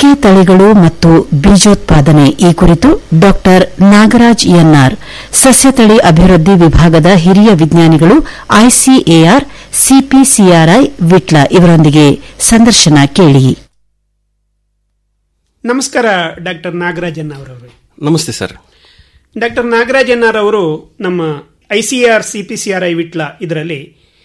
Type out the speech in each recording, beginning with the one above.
ಅಡಿಕೆ ತಳಿಗಳು ಮತ್ತು ಬೀಜೋತ್ಪಾದನೆ ಈ ಕುರಿತು ಡಾಕ್ಟರ್ ನಾಗರಾಜ್ ಎನ್ಆರ್ ಸಸ್ಯತಳಿ ಅಭಿವೃದ್ಧಿ ವಿಭಾಗದ ಹಿರಿಯ ವಿಜ್ಞಾನಿಗಳು ಐಸಿಎಆರ್ ಸಿಪಿಸಿಆರ್ಐ ವಿಟ್ಲ ಇವರೊಂದಿಗೆ ಸಂದರ್ಶನ ಕೇಳಿ ನಮಸ್ಕಾರ ಡಾಕ್ಟರ್ ನಾಗರಾಜನ್ ಅವರವರು ನಮಸ್ತೆ ಸರ್ ಡಾಕ್ಟರ್ ನಾಗರಾಜನ್ ಅವರು ನಮ್ಮ ಐಸಿಆರ್ ಸಿಪಿಸಿಆರ್ಐ ವಿಟ್ಲ ಇದರಲ್ಲಿ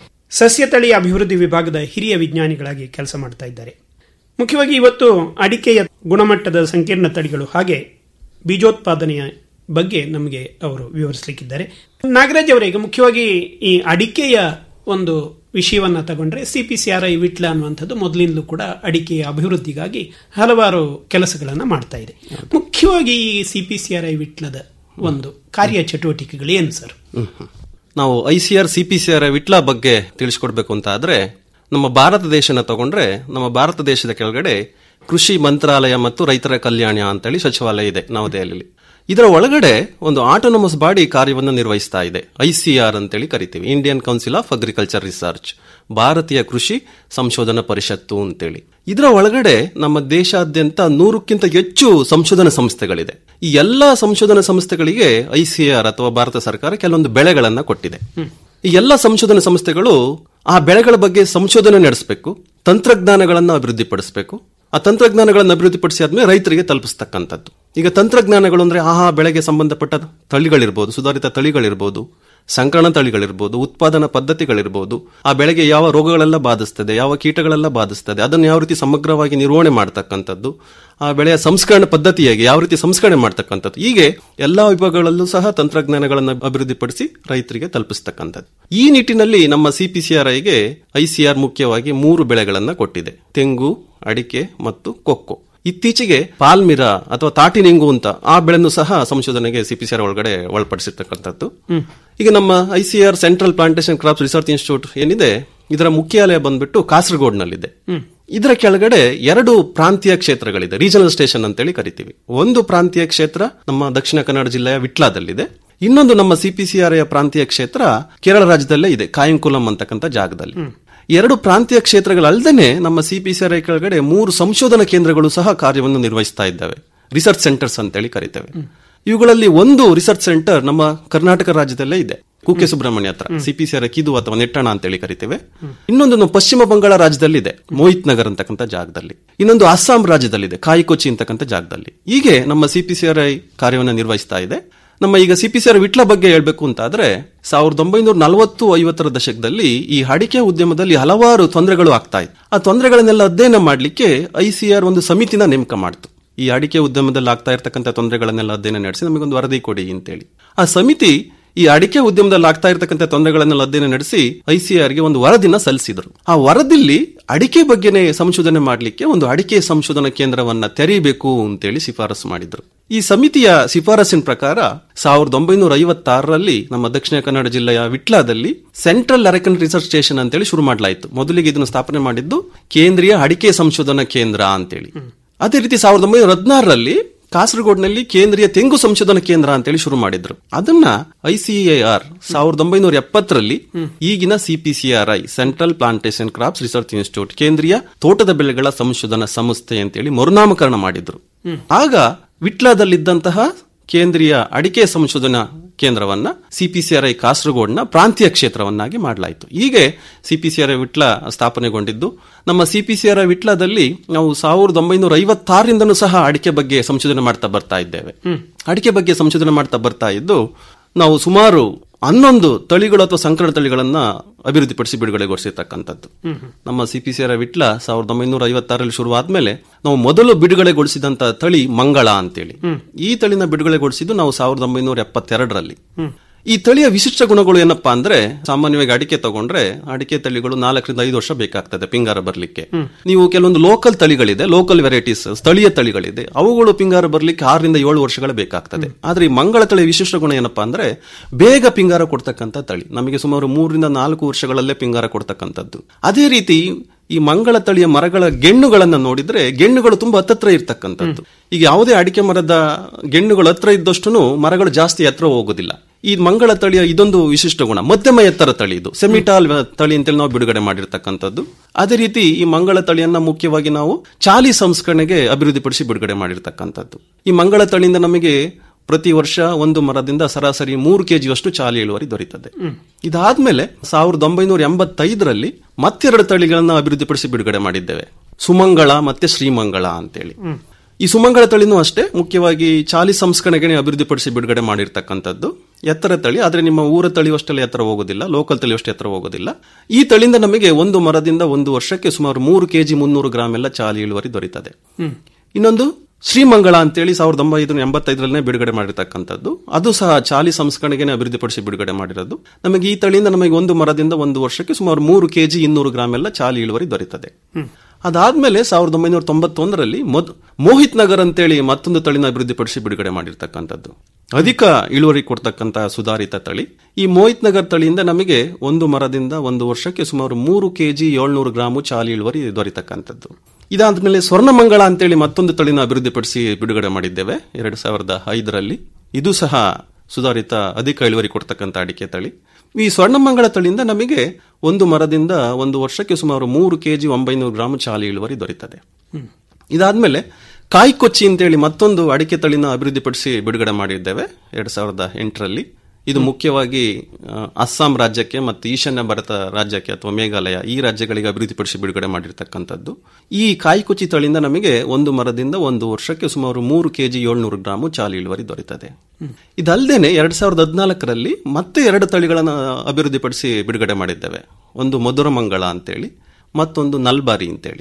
ಸಸ್ಯತಳಿ ಅಭಿವೃದ್ಧಿ ವಿಭಾಗದ ಹಿರಿಯ ವಿಜ್ಞಾನಿಗಳಾಗಿ ಕೆಲಸ ಮಾಡ್ತಾ ಇದ್ದಾರೆ ಮುಖ್ಯವಾಗಿ ಇವತ್ತು ಅಡಿಕೆಯ ಗುಣಮಟ್ಟದ ಸಂಕೀರ್ಣ ತಳಿಗಳು ಹಾಗೆ ಬೀಜೋತ್ಪಾದನೆಯ ಬಗ್ಗೆ ನಮಗೆ ಅವರು ವಿವರಿಸಲಿಕ್ಕಿದ್ದಾರೆ ನಾಗರಾಜ್ ಅವರೇ ಈಗ ಮುಖ್ಯವಾಗಿ ಈ ಅಡಿಕೆಯ ಒಂದು ವಿಷಯವನ್ನ ತಗೊಂಡ್ರೆ ಸಿಪಿಸಿಆರ್ಐ ವಿಟ್ಲ ಅನ್ನುವಂಥದ್ದು ಮೊದಲಿಂದಲೂ ಕೂಡ ಅಡಿಕೆಯ ಅಭಿವೃದ್ಧಿಗಾಗಿ ಹಲವಾರು ಕೆಲಸಗಳನ್ನು ಮಾಡ್ತಾ ಇದೆ ಮುಖ್ಯವಾಗಿ ಈ ಸಿಪಿಸಿಆರ್ಐ ವಿಟ್ಲದ ಒಂದು ಕಾರ್ಯ ಚಟುವಟಿಕೆಗಳು ಏನು ಸರ್ ನಾವು I C R C P C R Vittal ಬಗ್ಗೆ ತಿಳಿಸ್ಕೊಡ್ಬೇಕು ಅಂತ ಆದ್ರೆ ನಮ್ಮ ಭಾರತ ದೇಶನ ತಗೊಂಡ್ರೆ ನಮ್ಮ ಭಾರತ ದೇಶದ ಕೆಳಗಡೆ ಕೃಷಿ ಮಂತ್ರಾಲಯ ಮತ್ತು ರೈತರ ಕಲ್ಯಾಣ ಅಂತೇಳಿ ಸಚಿವಾಲಯ ಇದೆ ನವದೆಹಲಿಯಲ್ಲಿ ಇದರ ಒಳಗಡೆ ಒಂದು ಆಟೋನಮಸ್ ಬಾಡಿ ಕಾರ್ಯವನ್ನು ನಿರ್ವಹಿಸ್ತಾ ಇದೆ ಐಸಿಆರ್ ಅಂತೇಳಿ ಕರಿತೀವಿ Indian Council of Agriculture Research ಭಾರತೀಯ ಕೃಷಿ ಸಂಶೋಧನಾ ಪರಿಷತ್ತು ಅಂತೇಳಿ ಇದರ ಒಳಗಡೆ ನಮ್ಮ ದೇಶಾದ್ಯಂತ ನೂರಕ್ಕಿಂತ ಹೆಚ್ಚು ಸಂಶೋಧನಾ ಸಂಸ್ಥೆಗಳಿದೆ ಈ ಎಲ್ಲಾ ಸಂಶೋಧನಾ ಸಂಸ್ಥೆಗಳಿಗೆ ಐಸಿಆರ್ ಅಥವಾ ಭಾರತ ಸರ್ಕಾರ ಕೆಲವೊಂದು ಬೆಳೆಗಳನ್ನ ಕೊಟ್ಟಿದೆ ಈ ಎಲ್ಲ ಸಂಶೋಧನಾ ಸಂಸ್ಥೆಗಳು ಆ ಬೆಳೆಗಳ ಬಗ್ಗೆ ಸಂಶೋಧನೆ ನಡೆಸಬೇಕು ತಂತ್ರಜ್ಞಾನಗಳನ್ನು ಅಭಿವೃದ್ಧಿಪಡಿಸಬೇಕು ಆ ತಂತ್ರಜ್ಞಾನಗಳನ್ನು ಅಭಿವೃದ್ಧಿಪಡಿಸಿ ಆದ್ಮೇಲೆ ರೈತರಿಗೆ ತಲುಪಿಸ್ತಕ್ಕಂಥದ್ದು ಈಗ ತಂತ್ರಜ್ಞಾನಗಳು ಅಂದ್ರೆ ಆಹಾ ಬೆಳೆಗೆ ಸಂಬಂಧಪಟ್ಟ ತಳಿಗಳಿರ್ಬೋದು ಸುಧಾರಿತ ತಳಿಗಳಿರ್ಬೋದು ಸಂಕರಣ ತಳಿಗಳಿರ್ಬೋದು ಉತ್ಪಾದನಾ ಪದ್ಧತಿಗಳಿರ್ಬೋದು ಆ ಬೆಳೆಗೆ ಯಾವ ರೋಗಗಳೆಲ್ಲ ಬಾಧಿಸ್ತದೆ ಯಾವ ಕೀಟಗಳೆಲ್ಲ ಬಾಧಿಸ್ತದೆ ಅದನ್ನು ಯಾವ ರೀತಿ ಸಮಗ್ರವಾಗಿ ನಿರ್ವಹಣೆ ಮಾಡ್ತಕ್ಕಂಥದ್ದು ಆ ಬೆಳೆಯ ಸಂಸ್ಕರಣ ಪದ್ಧತಿ ಹೇಗೆ ಯಾವ ರೀತಿ ಸಂಸ್ಕರಣೆ ಮಾಡ್ತಕ್ಕಂಥದ್ದು ಹೀಗೆ ಎಲ್ಲಾ ವಿಭಾಗಗಳಲ್ಲೂ ಸಹ ತಂತ್ರಜ್ಞಾನಗಳನ್ನು ಅಭಿವೃದ್ಧಿಪಡಿಸಿ ರೈತರಿಗೆ ತಲುಪಿಸ್ತಕ್ಕಂಥದ್ದು ಈ ನಿಟ್ಟಿನಲ್ಲಿ ನಮ್ಮ ಸಿಪಿಸಿಆರ್ಐಗೆ ಐಸಿಆರ್ ಮುಖ್ಯವಾಗಿ ಮೂರು ಬೆಳೆಗಳನ್ನ ಕೊಟ್ಟಿದೆ ತೆಂಗು ಅಡಿಕೆ ಮತ್ತು ಕೊಕ್ಕೋ ಇತ್ತೀಚೆಗೆ ಪಾಲ್ಮಿರಾ ಅಥವಾ ತಾಟಿನಿಂಗು ಅಂತ ಆ ಬೆಳೆಯನ್ನು ಸಹ ಸಂಶೋಧನೆಗೆ ಸಿಪಿಸಿಆರ್ ಒಳಗಡೆ ಒಳಪಡಿಸಿರ್ತಕ್ಕಂಥದ್ದು ಈಗ ನಮ್ಮ ICR Central Plantation Crops Research Institute ಏನಿದೆ ಇದರ ಮುಖ್ಯಾಲಯ ಬಂದ್ಬಿಟ್ಟು ಕಾಸರಗೋಡ್ನಲ್ಲಿದೆ ಇದರ ಕೆಳಗಡೆ ಎರಡು ಪ್ರಾಂತೀಯ ಕ್ಷೇತ್ರಗಳಿದೆ ರೀಜನಲ್ ಸ್ಟೇಷನ್ ಅಂತೇಳಿ ಕರಿತೀವಿ ಒಂದು ಪ್ರಾಂತೀಯ ಕ್ಷೇತ್ರ ನಮ್ಮ ದಕ್ಷಿಣ ಕನ್ನಡ ಜಿಲ್ಲೆಯ ವಿಟ್ಲಾದಲ್ಲಿದೆ ಇನ್ನೊಂದು ನಮ್ಮ ಸಿಪಿಸಿಆರ್ಐ ಪ್ರಾಂತೀಯ ಕ್ಷೇತ್ರ ಕೇರಳ ರಾಜ್ಯದಲ್ಲೇ ಇದೆ ಕಾಯಂಕುಲಂ ಅಂತಕ್ಕಂಥ ಜಾಗದಲ್ಲಿ ಎರಡು ಪ್ರಾಂತೀಯ ಕ್ಷೇತ್ರಗಳಲ್ಲದೆ ನಮ್ಮ ಸಿಪಿಸಿಆರ್ಐ ಕೆಳಗಡೆ ಮೂರು ಸಂಶೋಧನಾ ಕೇಂದ್ರಗಳು ಸಹ ಕಾರ್ಯವನ್ನು ನಿರ್ವಹಿಸ್ತಾ ಇದ್ದಾವೆ ರಿಸರ್ಚ್ ಸೆಂಟರ್ಸ್ ಅಂತೇಳಿ ಕರಿತೇವೆ ಇವುಗಳಲ್ಲಿ ಒಂದು ರಿಸರ್ಚ್ ಸೆಂಟರ್ ನಮ್ಮ ಕರ್ನಾಟಕ ರಾಜ್ಯದಲ್ಲೇ ಇದೆ ಕುಕ್ಕೆ ಸುಬ್ರಹ್ಮಣ್ಯ ಹತ್ರ ಸಿಪಿಸಿಆರ್ ಕಿದು ಅಥವಾ ನೆಟ್ಟಣ ಅಂತೇಳಿ ಕರಿತೇವೆ ಇನ್ನೊಂದು ನಮ್ಮ ಪಶ್ಚಿಮ ಬಂಗಾಳ ರಾಜ್ಯದಲ್ಲಿದೆ ಮೋಹಿತ್ ನಗರ್ ಅಂತಕ್ಕಂಥ ಜಾಗದಲ್ಲಿ ಇನ್ನೊಂದು ಅಸ್ಸಾಂ ರಾಜ್ಯದಲ್ಲಿದೆ ಕಾಯಿಕೊಚ್ಚಿ ಅಂತಕ್ಕಂಥ ಜಾಗದಲ್ಲಿ ಹೀಗೆ ನಮ್ಮ ಸಿಪಿಸಿಆರ್ಐ ಕಾರ್ಯವನ್ನು ನಿರ್ವಹಿಸ್ತಾ ಇದೆ ನಮ್ಮ ಈಗ ಸಿಪಿಸಿಆರ್ ವಿಟ್ಲ ಬಗ್ಗೆ ಹೇಳ್ಬೇಕು ಅಂತ ಆದ್ರೆ ಸಾವಿರದ ಒಂಬೈನೂರ ನಲವತ್ತು ಐವತ್ತರ ದಶಕದಲ್ಲಿ ಈ ಅಡಿಕೆ ಉದ್ಯಮದಲ್ಲಿ ಹಲವಾರು ತೊಂದರೆಗಳು ಆಗ್ತಾ ಇತ್ತು ಆ ತೊಂದರೆಗಳನ್ನೆಲ್ಲ ಅಧ್ಯಯನ ಮಾಡಲಿಕ್ಕೆ ಐಸಿಆರ್ ಒಂದು ಸಮಿತಿನ ನೇಮಕ ಮಾಡಿತು ಈ ಅಡಿಕೆ ಉದ್ಯಮದಲ್ಲಿ ಆಗ್ತಾ ಇರತಕ್ಕಂಥ ತೊಂದರೆಗಳನ್ನೆಲ್ಲ ಅಧ್ಯಯನ ನಡೆಸಿ ನಮಗೊಂದು ವರದಿ ಕೊಡಿ ಅಂತೇಳಿ ಆ ಸಮಿತಿ ಈ ಅಡಿಕೆ ಉದ್ಯಮದಲ್ಲಿ ಆಗ್ತಾ ಇರತಕ್ಕಂಥ ತೊಂದರೆಗಳನ್ನೆಲ್ಲ ಅಧ್ಯಯನ ನಡೆಸಿ ಐಸಿಆರ್ಗೆ ಒಂದು ವರದಿನ ಸಲ್ಲಿಸಿದ್ರು ಆ ವರದಿಲ್ಲಿ ಅಡಿಕೆ ಬಗ್ಗೆನೇ ಸಂಶೋಧನೆ ಮಾಡಲಿಕ್ಕೆ ಒಂದು ಅಡಿಕೆ ಸಂಶೋಧನಾ ಕೇಂದ್ರವನ್ನ ತೆರೀಬೇಕು ಅಂತೇಳಿ ಶಿಫಾರಸು ಮಾಡಿದ್ರು ಈ ಸಮಿತಿಯ ಶಿಫಾರಸಿನ ಪ್ರಕಾರ ಸಾವಿರದ ಒಂಬೈನೂರ ಐವತ್ತಾರರಲ್ಲಿ ನಮ್ಮ ದಕ್ಷಿಣ ಕನ್ನಡ ಜಿಲ್ಲೆಯ ವಿಟ್ಲಾದಲ್ಲಿ ಸೆಂಟ್ರಲ್ ಅರೆಕನ್ ರಿಸರ್ಚ್ ಸ್ಟೇಷನ್ ಅಂತೇಳಿ ಶುರು ಮಾಡಲಾಯಿತು ಮೊದಲಿಗೆ ಇದನ್ನು ಸ್ಥಾಪನೆ ಮಾಡಿದ್ದು ಕೇಂದ್ರೀಯ ಅಡಿಕೆ ಸಂಶೋಧನಾ ಕೇಂದ್ರ ಅಂತೇಳಿ ಅದೇ ರೀತಿ ಸಾವಿರದ ಒಂಬೈನೂರ ಹದಿನಾರರಲ್ಲಿ ಕಾಸರಗೋಡ್ನಲ್ಲಿ ಕೇಂದ್ರೀಯ ತೆಂಗು ಸಂಶೋಧನಾ ಕೇಂದ್ರ ಅಂತೇಳಿ ಶುರು ಮಾಡಿದ್ರು ಅದನ್ನ ಐಸಿಎಆರ್ ಸಾವಿರದ ಒಂಬೈನೂರ ಎಪ್ಪತ್ತರಲ್ಲಿ ಈಗಿನ CPCRI Central Plantation Crops Research Institute ಕೇಂದ್ರೀಯ ತೋಟದ ಬೆಳೆಗಳ ಸಂಶೋಧನಾ ಸಂಸ್ಥೆ ಅಂತೇಳಿ ಮರುನಾಮಕರಣ ಮಾಡಿದ್ರು ಆಗ ವಿಟ್ಲಾದಲ್ಲಿದ್ದಂತಹ ಕೇಂದ್ರೀಯ ಅಡಿಕೆ ಸಂಶೋಧನಾ ಕೇಂದ್ರವನ್ನ ಸಿಪಿಸಿಆರ್ಐ ಕಾಸರಗೋಡ್ನ ಪ್ರಾಂತೀಯ ಕ್ಷೇತ್ರವನ್ನಾಗಿ ಮಾಡಲಾಯಿತು ಹೀಗೆ ಸಿಪಿಸಿಆರ್ಐ ವಿಟ್ಲ ಸ್ಥಾಪನೆಗೊಂಡಿದ್ದು ನಮ್ಮ ಸಿಪಿಸಿಆರ್ಐ ವಿಟ್ಲದಲ್ಲಿ ನಾವು ಸಾವಿರದ ಒಂಬೈನೂರ ಐವತ್ತಾರರಿಂದನೂ ಸಹ ಅಡಿಕೆ ಬಗ್ಗೆ ಸಂಶೋಧನೆ ಮಾಡ್ತಾ ಬರ್ತಾ ಇದ್ದೇವೆ ಅಡಿಕೆ ಬಗ್ಗೆ ಸಂಶೋಧನೆ ಮಾಡ್ತಾ ಬರ್ತಾ ಇದ್ದು ನಾವು ಸುಮಾರು ಹನ್ನೊಂದು ತಳಿಗಳು ಅಥವಾ ಸಂಕರಣ ತಳಿಗಳನ್ನ ಅಭಿವೃದ್ಧಿಪಡಿಸಿ ಬಿಡುಗಡೆಗೊಳಿಸಿರ್ತಕ್ಕಂಥದ್ದು ನಮ್ಮ ಸಿಪಿಸಿಆರ್ ವಿಟ್ಲ ಸಾವಿರದ ಒಂಬೈನೂರ ಐವತ್ತಾರಲ್ಲಿ ಶುರುವಾದ್ಮೇಲೆ ನಾವು ಮೊದಲು ಬಿಡುಗಡೆಗೊಳಿಸಿದಂತ ತಳಿ ಮಂಗಳ ಅಂತೇಳಿ ಈ ತಳಿನ ಬಿಡುಗಡೆಗೊಳಿಸಿದ್ದು ನಾವು ಸಾವಿರದ ಒಂಬೈನೂರ ಎಪ್ಪತ್ತೆರಡರಲ್ಲಿ ಈ ತಳಿಯ ವಿಶಿಷ್ಟ ಗುಣಗಳು ಏನಪ್ಪಾ ಅಂದ್ರೆ ಸಾಮಾನ್ಯವಾಗಿ ಅಡಿಕೆ ತಗೊಂಡ್ರೆ ಅಡಿಕೆ ತಳಿಗಳು ನಾಲ್ಕರಿಂದ ಐದು ವರ್ಷ ಬೇಕಾಗ್ತದೆ ಪಿಂಗಾರ ಬರ್ಲಿಕ್ಕೆ ನೀವು ಕೆಲವೊಂದು ಲೋಕಲ್ ತಳಿಗಳಿದೆ ಲೋಕಲ್ ವೆರೈಟೀಸ್ ಸ್ಥಳೀಯ ತಳಿಗಳಿದೆ ಅವುಗಳು ಪಿಂಗಾರ ಬರ್ಲಿಕ್ಕೆ ಆರರಿಂದ ಏಳು ವರ್ಷಗಳು ಬೇಕಾಗ್ತದೆ ಆದ್ರೆ ಈ ಮಂಗಳ ತಳಿಯ ವಿಶಿಷ್ಟ ಗುಣ ಏನಪ್ಪಾ ಅಂದ್ರೆ ಬೇಗ ಪಿಂಗಾರ ಕೊಡ್ತಕ್ಕಂಥ ತಳಿ ನಮಗೆ ಸುಮಾರು ಮೂರರಿಂದ ನಾಲ್ಕು ವರ್ಷಗಳಲ್ಲೇ ಪಿಂಗಾರ ಕೊಡ್ತಕ್ಕಂಥದ್ದು ಅದೇ ರೀತಿ ಈ ಮಂಗಳ ತಳಿಯ ಮರಗಳ ಗೆಣ್ಣುಗಳನ್ನ ನೋಡಿದ್ರೆ ಗೆಣ್ಣುಗಳು ತುಂಬಾ ಹತ್ತತ್ರ ಇರ್ತಕ್ಕಂಥದ್ದು ಈಗ ಯಾವುದೇ ಅಡಿಕೆ ಮರದ ಗೆಣ್ಣುಗಳು ಹತ್ರ ಇದ್ದಷ್ಟು ಮರಗಳು ಜಾಸ್ತಿ ಹತ್ರ ಹೋಗೋದಿಲ್ಲ ಈ ಮಂಗಳ ತಳಿಯ ಇದೊಂದು ವಿಶಿಷ್ಟ ಗುಣ ಮಧ್ಯಮ ಎತ್ತರ ತಳಿ ಇದು ಸೆಮಿಟಾಲ್ ತಳಿ ಅಂತೇಳಿ ನಾವು ಬಿಡುಗಡೆ ಮಾಡಿರ್ತಕ್ಕಂಥದ್ದು ಅದೇ ರೀತಿ ಈ ಮಂಗಳ ತಳಿಯನ್ನ ಮುಖ್ಯವಾಗಿ ನಾವು ಚಾಲಿ ಸಂಸ್ಕರಣೆಗೆ ಅಭಿವೃದ್ಧಿಪಡಿಸಿ ಬಿಡುಗಡೆ ಮಾಡಿರ್ತಕ್ಕಂಥದ್ದು ಈ ಮಂಗಳ ತಳಿಯಿಂದ ನಮಗೆ ಪ್ರತಿ ವರ್ಷ ಒಂದು ಮರದಿಂದ ಸರಾಸರಿ ಮೂರು ಕೆಜಿಯಷ್ಟು ಚಾಲಿ ಇಳುವರಿ ದೊರೆಯುತ್ತದೆ ಇದಾದ್ಮೇಲೆ ಸಾವಿರದ ಒಂಬೈನೂರ ಎಂಬತ್ತೈದರಲ್ಲಿ ಮತ್ತೆರಡು ತಳಿಗಳನ್ನ ಅಭಿವೃದ್ಧಿಪಡಿಸಿ ಬಿಡುಗಡೆ ಮಾಡಿದ್ದೇವೆ ಸುಮಂಗಳ ಮತ್ತೆ ಶ್ರೀಮಂಗಳ ಅಂತೇಳಿ ಈ ಸುಮಂಗಳ ತಳಿನೂ ಅಷ್ಟೇ ಮುಖ್ಯವಾಗಿ ಚಾಲಿ ಸಂಸ್ಕರಣೆಗೆ ಅಭಿವೃದ್ಧಿಪಡಿಸಿ ಬಿಡುಗಡೆ ಮಾಡಿರ್ತಕ್ಕಂಥದ್ದು ಎತ್ತರ ತಳಿ ಆದ್ರೆ ನಿಮ್ಮ ಊರ ತಳಿಯಷ್ಟೆಲ್ಲ ಎತ್ತರ ಹೋಗೋದಿಲ್ಲ ಲೋಕಲ್ ತಳಿಯಷ್ಟು ಎತ್ತರ ಹೋಗೋದಿಲ್ಲ ಈ ತಳಿಯಿಂದ ನಮಗೆ ಒಂದು ಮರದಿಂದ ಒಂದು ವರ್ಷಕ್ಕೆ ಸುಮಾರು ಮೂರು ಕೆಜಿ ಮುನ್ನೂರು ಗ್ರಾಮ್ ಎಲ್ಲ ಚಾಲಿ ಇಳುವರಿ ದೊರೆಯುತ್ತದೆ ಇನ್ನೊಂದು ಶ್ರೀಮಂಗಳ ಅಂತೇಳಿ ಸಾವಿರದ ಒಂಬೈನೂರ ಎಂಬತ್ತೈದರಲ್ಲೇ ಬಿಡುಗಡೆ ಮಾಡಿರ್ತಕ್ಕಂಥದ್ದು ಅದು ಸಹ ಚಾಲಿ ಸಂಸ್ಕರಣೆಗೆ ಅಭಿವೃದ್ಧಿಪಡಿಸಿ ಬಿಡುಗಡೆ ಮಾಡಿರೋದು ನಮಗೆ ಈ ತಳಿಯಿಂದ ನಮಗೆ ಒಂದು ಮರದಿಂದ ಒಂದು ವರ್ಷಕ್ಕೆ ಸುಮಾರು ಮೂರು ಕೆಜಿ ಇನ್ನೂರು ಗ್ರಾಮ್ ಎಲ್ಲ ಚಾಲಿ ಇಳುವರಿ ದೊರೆಯುತ್ತದೆ ಅದಾದ್ಮೇಲೆ ಸಾವಿರದ ಒಂಬೈನೂರ ತೊಂಬತ್ತೊಂದರಲ್ಲಿ ಮೊದ್ ಮೋಹಿತ್ ನಗರ್ ಅಂತೇಳಿ ಮತ್ತೊಂದು ತಳಿನ ಅಭಿವೃದ್ಧಿಪಡಿಸಿ ಬಿಡುಗಡೆ ಮಾಡಿರ್ತಕ್ಕಂಥದ್ದು ಅಧಿಕ ಇಳುವರಿ ಕೊಡ್ತಕ್ಕಂತಹ ಸುಧಾರಿತ ತಳಿ ಈ ಮೋಹಿತ್ ನಗರ್ ತಳಿಯಿಂದ ನಮಗೆ ಒಂದು ಮರದಿಂದ ಒಂದು ವರ್ಷಕ್ಕೆ ಸುಮಾರು ಮೂರು ಕೆಜಿ ಏಳ್ನೂರು ಗ್ರಾಮು ಚಾಲಿ ಇಳುವರಿ ದೊರೆತಕ್ಕಂಥದ್ದು ಇದಾದ್ಮೇಲೆ ಸ್ವರ್ಣಮಂಗಳ ಅಂತೇಳಿ ಮತ್ತೊಂದು ತಳಿನ ಅಭಿವೃದ್ಧಿಪಡಿಸಿ ಬಿಡುಗಡೆ ಮಾಡಿದ್ದೇವೆ ಎರಡು ಸಾವಿರದ ಐದರಲ್ಲಿ ಇದು ಸಹ ಸುಧಾರಿತ ಅಧಿಕ ಇಳುವರಿ ಕೊಡ್ತಕ್ಕಂಥ ಅಡಿಕೆ ತಳಿ ಈ ಸ್ವರ್ಣಮಂಗಳ ತಳಿಯಿಂದ ನಮಗೆ ಒಂದು ಮರದಿಂದ ಒಂದು ವರ್ಷಕ್ಕೆ ಸುಮಾರು ಮೂರು ಕೆಜಿ ಒಂಬೈನೂರು ಗ್ರಾಮ್ ಚಾಲಿ ಇಳುವರಿ ದೊರೆಯುತ್ತದೆ ಇದಾದ್ಮೇಲೆ ಕಾಯಿ ಕೊಚ್ಚಿ ಅಂತೇಳಿ ಮತ್ತೊಂದು ಅಡಿಕೆ ತಳಿನ ಅಭಿವೃದ್ಧಿಪಡಿಸಿ ಬಿಡುಗಡೆ ಮಾಡಿದ್ದೇವೆ ಎರಡ್ ಸಾವಿರದ ಎಂಟರಲ್ಲಿ ಇದು ಮುಖ್ಯವಾಗಿ ಆ, ಅಸ್ಸಾಂ ರಾಜ್ಯಕ್ಕೆ ಮತ್ತು ಈಶಾನ್ಯ ಭಾರತ ರಾಜ್ಯಕ್ಕೆ ಅಥವಾ ಮೇಘಾಲಯ ಈ ರಾಜ್ಯಗಳಿಗೆ ಅಭಿವೃದ್ಧಿಪಡಿಸಿ ಬಿಡುಗಡೆ ಮಾಡಿರ್ತಕ್ಕಂಥದ್ದು ಈ ಕಾಯಿ ಕೊಚ್ಚಿ ತಳಿಯಿಂದ ನಮಗೆ ಒಂದು ಮರದಿಂದ ಒಂದು ವರ್ಷಕ್ಕೆ ಸುಮಾರು ಮೂರು ಕೆಜಿ ಏಳ್ನೂರು ಗ್ರಾಮು ಚಾಲಿ ಇಳುವರಿ ದೊರೆಯುತ್ತದೆ ಇದಲ್ಲದೆ ಎರಡ್ ಸಾವಿರದ ಹದಿನಾಲ್ಕರಲ್ಲಿ ಮತ್ತೆ ಎರಡು ತಳಿಗಳನ್ನು ಅಭಿವೃದ್ಧಿಪಡಿಸಿ ಬಿಡುಗಡೆ ಮಾಡಿದ್ದೇವೆ ಒಂದು ಮಧುರಮಂಗಳ ಅಂತೇಳಿ ಮತ್ತೊಂದು ನಲ್ಬಾರಿ ಅಂತೇಳಿ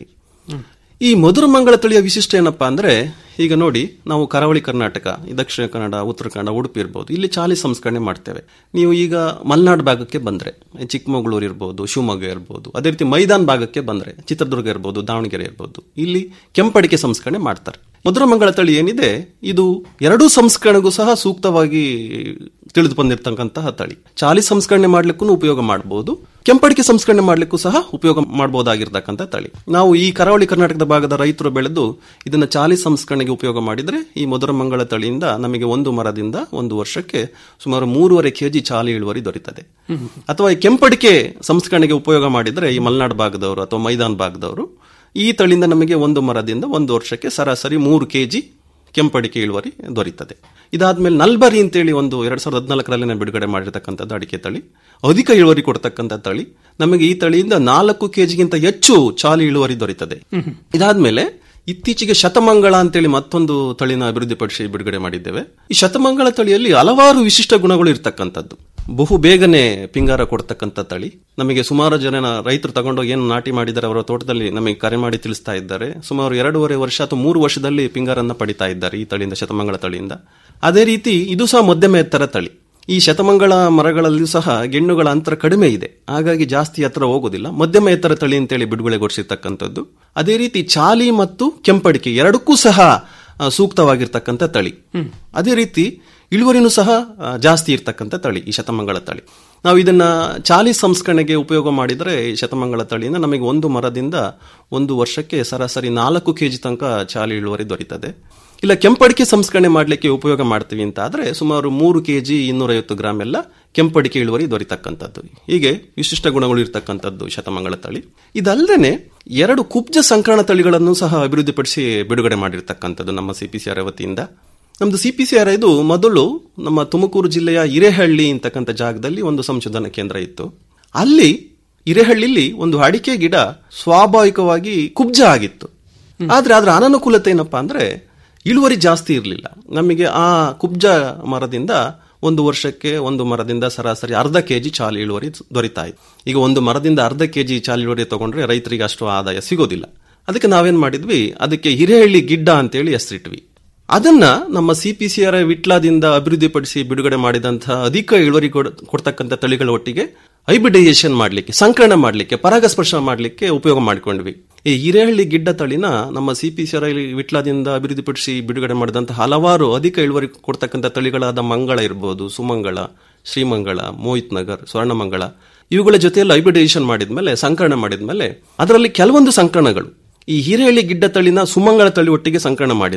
ಈ ಮಧುರಮಂಗಳ ತಳಿಯ ವಿಶಿಷ್ಟ ಏನಪ್ಪಾ ಅಂದ್ರೆ ಈಗ ನೋಡಿ ನಾವು ಕರಾವಳಿ ಕರ್ನಾಟಕ ಈ ದಕ್ಷಿಣ ಕನ್ನಡ ಉತ್ತರ ಕನ್ನಡ ಉಡುಪಿ ಇರ್ಬೋದು ಇಲ್ಲಿ ಚಾಲಿ ಸಂಸ್ಕರಣೆ ಮಾಡ್ತೇವೆ ನೀವು ಈಗ ಮಲೆನಾಡು ಭಾಗಕ್ಕೆ ಬಂದ್ರೆ ಚಿಕ್ಕಮಗಳೂರು ಇರ್ಬೋದು ಶಿವಮೊಗ್ಗ ಇರ್ಬೋದು ಅದೇ ರೀತಿ ಮೈದಾನ್ ಭಾಗಕ್ಕೆ ಬಂದ್ರೆ ಚಿತ್ರದುರ್ಗ ಇರ್ಬೋದು ದಾವಣಗೆರೆ ಇರ್ಬೋದು ಇಲ್ಲಿ ಕೆಂಪಡಿಕೆ ಸಂಸ್ಕರಣೆ ಮಾಡ್ತಾರೆ ಮಧುರಮಂಗಳ ತಳಿ ಏನಿದೆ ಇದು ಎರಡೂ ಸಂಸ್ಕರಣೆಗೂ ಸಹ ಸೂಕ್ತವಾಗಿ ತಿಳಿದು ಬಂದಿರತಕ್ಕಂತಹ ತಳಿ ಚಾಲಿ ಸಂಸ್ಕರಣೆ ಮಾಡ್ಲಿಕ್ಕೂ ಉಪಯೋಗ ಮಾಡಬಹುದು ಕೆಂಪಡಿಕೆ ಸಂಸ್ಕರಣೆ ಮಾಡ್ಲಿಕ್ಕೂ ಸಹ ಉಪಯೋಗ ಮಾಡಬಹುದಾಗಿರ್ತಕ್ಕಂಥ ತಳಿ ನಾವು ಈ ಕರಾವಳಿ ಕರ್ನಾಟಕದ ಭಾಗದ ರೈತರು ಬೆಳೆದು ಇದನ್ನ ಚಾಲಿ ಸಂಸ್ಕರಣೆಗೆ ಉಪಯೋಗ ಮಾಡಿದ್ರೆ ಈ ಮಧುರಮಂಗಳ ತಳಿಯಿಂದ ನಮಗೆ ಒಂದು ಮರದಿಂದ ಒಂದು ವರ್ಷಕ್ಕೆ ಸುಮಾರು ಮೂರುವರೆ ಕೆಜಿ ಚಾಲಿ ಇಳುವರಿ ದೊರೆಯುತ್ತದೆ ಅಥವಾ ಈ ಕೆಂಪಡಿಕೆ ಸಂಸ್ಕರಣೆಗೆ ಉಪಯೋಗ ಮಾಡಿದ್ರೆ ಈ ಮಲೆನಾಡು ಭಾಗದವರು ಅಥವಾ ಮೈದಾನ್ ಭಾಗದವರು ಈ ತಳಿಯಿಂದ ನಮಗೆ ಒಂದು ಮರದಿಂದ ಒಂದು ವರ್ಷಕ್ಕೆ ಸರಾಸರಿ ಮೂರು ಕೆಜಿ ಕೆಂಪಡಿಕೆ ಇಳುವರಿ ದೊರೆಯುತ್ತದೆ ಇದಾದ್ಮೇಲೆ ನಲ್ಬರಿ ಅಂತೇಳಿ ಒಂದು ಎರಡ್ ಸಾವಿರದ ಹದಿನಾಲ್ಕರಲ್ಲಿ ಬಿಡುಗಡೆ ಮಾಡಿರ್ತಕ್ಕಂಥದ್ದು ಅಡಿಕೆ ತಳಿ ಅಧಿಕ ಇಳುವರಿ ಕೊಡ್ತಕ್ಕಂಥ ತಳಿ ನಮಗೆ ಈ ತಳಿಯಿಂದ ನಾಲ್ಕು ಕೆಜಿಗಿಂತ ಹೆಚ್ಚು ಚಾಲಿ ಇಳುವರಿ ದೊರೆಯುತ್ತದೆ ಇದಾದ್ಮೇಲೆ ಇತ್ತೀಚೆಗೆ ಶತಮಂಗಳ ಅಂತೇಳಿ ಮತ್ತೊಂದು ತಳಿನ ಅಭಿವೃದ್ಧಿಪಡಿಸಿ ಬಿಡುಗಡೆ ಮಾಡಿದ್ದೇವೆ ಈ ಶತಮಂಗಳ ತಳಿಯಲ್ಲಿ ಹಲವಾರು ವಿಶಿಷ್ಟ ಗುಣಗಳು ಇರ್ತಕ್ಕಂಥದ್ದು ಬಹು ಬೇಗನೆ ಪಿಂಗಾರ ಕೊಡ್ತಕ್ಕಂಥ ತಳಿ ನಮಗೆ ಸುಮಾರು ಜನ ರೈತರು ತಗೊಂಡೋಗಿ ಏನು ನಾಟಿ ಮಾಡಿದ್ದಾರೆ ಅವರ ತೋಟದಲ್ಲಿ ನಮಗೆ ಕರೆ ಮಾಡಿ ತಿಳಿಸ್ತಾ ಇದ್ದಾರೆ ಸುಮಾರು ಎರಡೂವರೆ ವರ್ಷ ಅಥವಾ ಮೂರು ವರ್ಷದಲ್ಲಿ ಪಿಂಗಾರನ್ನ ಪಡಿತಾ ಇದ್ದಾರೆ ಈ ತಳಿಯಿಂದ ಶತಮಂಗಳ ತಳಿಯಿಂದ ಅದೇ ರೀತಿ ಇದು ಸಹ ಮಧ್ಯಮ ಎತ್ತರ ತಳಿ ಈ ಶತಮಂಗಳ ಮರಗಳಲ್ಲಿಯೂ ಸಹ ಗೆಣ್ಣುಗಳ ಅಂತರ ಕಡಿಮೆ ಇದೆ ಹಾಗಾಗಿ ಜಾಸ್ತಿ ಎತ್ತರ ಹೋಗೋದಿಲ್ಲ ಮಧ್ಯಮ ಎತ್ತರ ತಳಿ ಅಂತೇಳಿ ಬಿಡುಗಡೆಗೊಳಿಸಿರ್ತಕ್ಕಂಥದ್ದು ಅದೇ ರೀತಿ ಚಾಲಿ ಮತ್ತು ಕೆಂಪಡಿಕೆ ಎರಡಕ್ಕೂ ಸಹ ಆ, ಸೂಕ್ತವಾಗಿರ್ತಕ್ಕಂಥ ತಳಿ ಅದೇ ರೀತಿ ಇಳುವರಿನೂ ಸಹ ಆ, ಜಾಸ್ತಿ ಇರ್ತಕ್ಕಂಥ ತಳಿ ಈ ಶತಮಂಗಳ ತಳಿ ನಾವು ಇದನ್ನ ಚಾಲಿ ಸಂಸ್ಕರಣೆಗೆ ಉಪಯೋಗ ಮಾಡಿದರೆ ಈ ಶತಮಂಗಳ ತಳಿಯಿಂದ ನಮಗೆ ಒಂದು ಮರದಿಂದ ಒಂದು ವರ್ಷಕ್ಕೆ ಸರಾಸರಿ ನಾಲ್ಕು ಕೆಜಿ ತನಕ ಚಾಲಿ ಇಳುವರಿ ದೊರೆಯುತ್ತದೆ ಇಲ್ಲ ಕೆಂಪಡಿಕೆ ಸಂಸ್ಕರಣೆ ಮಾಡಲಿಕ್ಕೆ ಉಪಯೋಗ ಮಾಡ್ತೀವಿ ಅಂತ ಆದ್ರೆ ಸುಮಾರು ಮೂರು ಕೆಜಿ ಇನ್ನೂರೈವತ್ತು ಗ್ರಾಮ್ ಎಲ್ಲ ಕೆಂಪಡಿಕೆ ಇಳುವರಿ ದೊರೆತಕ್ಕಂಥದ್ದು ಹೀಗೆ ವಿಶಿಷ್ಟ ಗುಣಗಳು ಇರತಕ್ಕಂಥದ್ದು ಶತಮಂಗಳ ತಳಿ ಇದಲ್ಲದೆ ಎರಡು ಕುಬ್ಜ ಸಂಕರಣ ತಳಿಗಳನ್ನು ಸಹ ಅಭಿವೃದ್ಧಿಪಡಿಸಿ ಬಿಡುಗಡೆ ಮಾಡಿರ್ತಕ್ಕಂಥದ್ದು ನಮ್ಮ ಸಿಪಿಸಿಆರ್ ವತಿಯಿಂದ ನಮ್ದು ಸಿಪಿಸಿಆರ್ ಇದು ಮೊದಲು ನಮ್ಮ ತುಮಕೂರು ಜಿಲ್ಲೆಯ ಹಿರೇಹಳ್ಳಿ ಅಂತಕ್ಕಂಥ ಜಾಗದಲ್ಲಿ ಒಂದು ಸಂಶೋಧನಾ ಕೇಂದ್ರ ಇತ್ತು ಅಲ್ಲಿ ಹಿರೇಹಳ್ಳಿಲಿ ಒಂದು ಅಡಿಕೆ ಗಿಡ ಸ್ವಾಭಾವಿಕವಾಗಿ ಕುಬ್ಜ ಆಗಿತ್ತು ಆದ್ರೆ ಅದರ ಅನನುಕೂಲತೆ ಏನಪ್ಪಾ ಅಂದ್ರೆ ಇಳುವರಿ ಜಾಸ್ತಿ ಇರಲಿಲ್ಲ ನಮಗೆ ಆ ಕುಬ್ಜ ಮರದಿಂದ ಒಂದು ವರ್ಷಕ್ಕೆ ಒಂದು ಮರದಿಂದ ಸರಾಸರಿ ಅರ್ಧ ಕೆಜಿ ಚಾಲಿ ಇಳುವರಿ ದೊರೀತಾ ಇತ್ತು ಈಗ ಒಂದು ಮರದಿಂದ ಅರ್ಧ ಕೆಜಿ ಚಾಲಿ ಇಳುವರಿ ತಗೊಂಡ್ರೆ ರೈತರಿಗೆ ಅಷ್ಟು ಆದಾಯ ಸಿಗೋದಿಲ್ಲ ಅದಕ್ಕೆ ನಾವೇನ್ ಮಾಡಿದ್ವಿ ಅದಕ್ಕೆ ಹಿರೇಹಳ್ಳಿ ಗಿಡ್ಡ ಅಂತೇಳಿ ಹೆಸರಿಟ್ವಿ ಅದನ್ನ ನಮ್ಮ ಸಿಪಿಸಿಆರ್ ವಿಟ್ಲಾದಿಂದ ಅಭಿವೃದ್ಧಿಪಡಿಸಿ ಬಿಡುಗಡೆ ಮಾಡಿದಂತಹ ಅಧಿಕ ಇಳುವರಿ ಕೊಡ್- ಕೊಡ್ತಕ್ಕಂಥ ತಳಿಗಳ ಒಟ್ಟಿಗೆ ಹೈಬ್ರಿಡೈಸೇಷನ್ ಮಾಡಲಿಕ್ಕೆ ಸಂಕಲನ ಮಾಡಲಿಕ್ಕೆ ಪರಾಗಸ್ಪರ್ಶ ಮಾಡಲಿಕ್ಕೆ ಉಪಯೋಗ ಮಾಡಿಕೊಂಡ್ವಿ ಈ ಹಿರೇಹಳ್ಳಿ ಗಿಡ್ಡ ತಳಿನ ನಮ್ಮ ಸಿಪಿಸಿಆರ್ ವಿಟ್ಲಾದಿಂದ ಅಭಿವೃದ್ಧಿಪಡಿಸಿ ಬಿಡುಗಡೆ ಮಾಡಿದಂತಹ ಹಲವಾರು ಅಧಿಕ ಇಳುವರಿ ಕೊಡ್ತಕ್ಕಂಥ ತಳಿಗಳಾದ ಮಂಗಳ ಇರ್ಬೋದು ಸುಮಂಗಳ ಶ್ರೀಮಂಗಳ ಮೋಹಿತ್ ನಗರ್ ಸ್ವರ್ಣಮಂಗಳ ಇವುಗಳ ಜೊತೆಯಲ್ಲಿ ಹೈಬ್ರಿಡೈಸೇಷನ್ ಮಾಡಿದ್ಮೇಲೆ ಸಂಕಲನ ಮಾಡಿದ್ಮೇಲೆ ಅದರಲ್ಲಿ ಕೆಲವೊಂದು ಸಂಕಲನಗಳು ಈ ಹಿರೇಹಳ್ಳಿ ಗಿಡ್ಡ ತಳಿನ ಸುಮಂಗಳ ತಳಿ ಒಟ್ಟಿಗೆ ಸಂಕಲನ ಮಾಡಿದ್ದು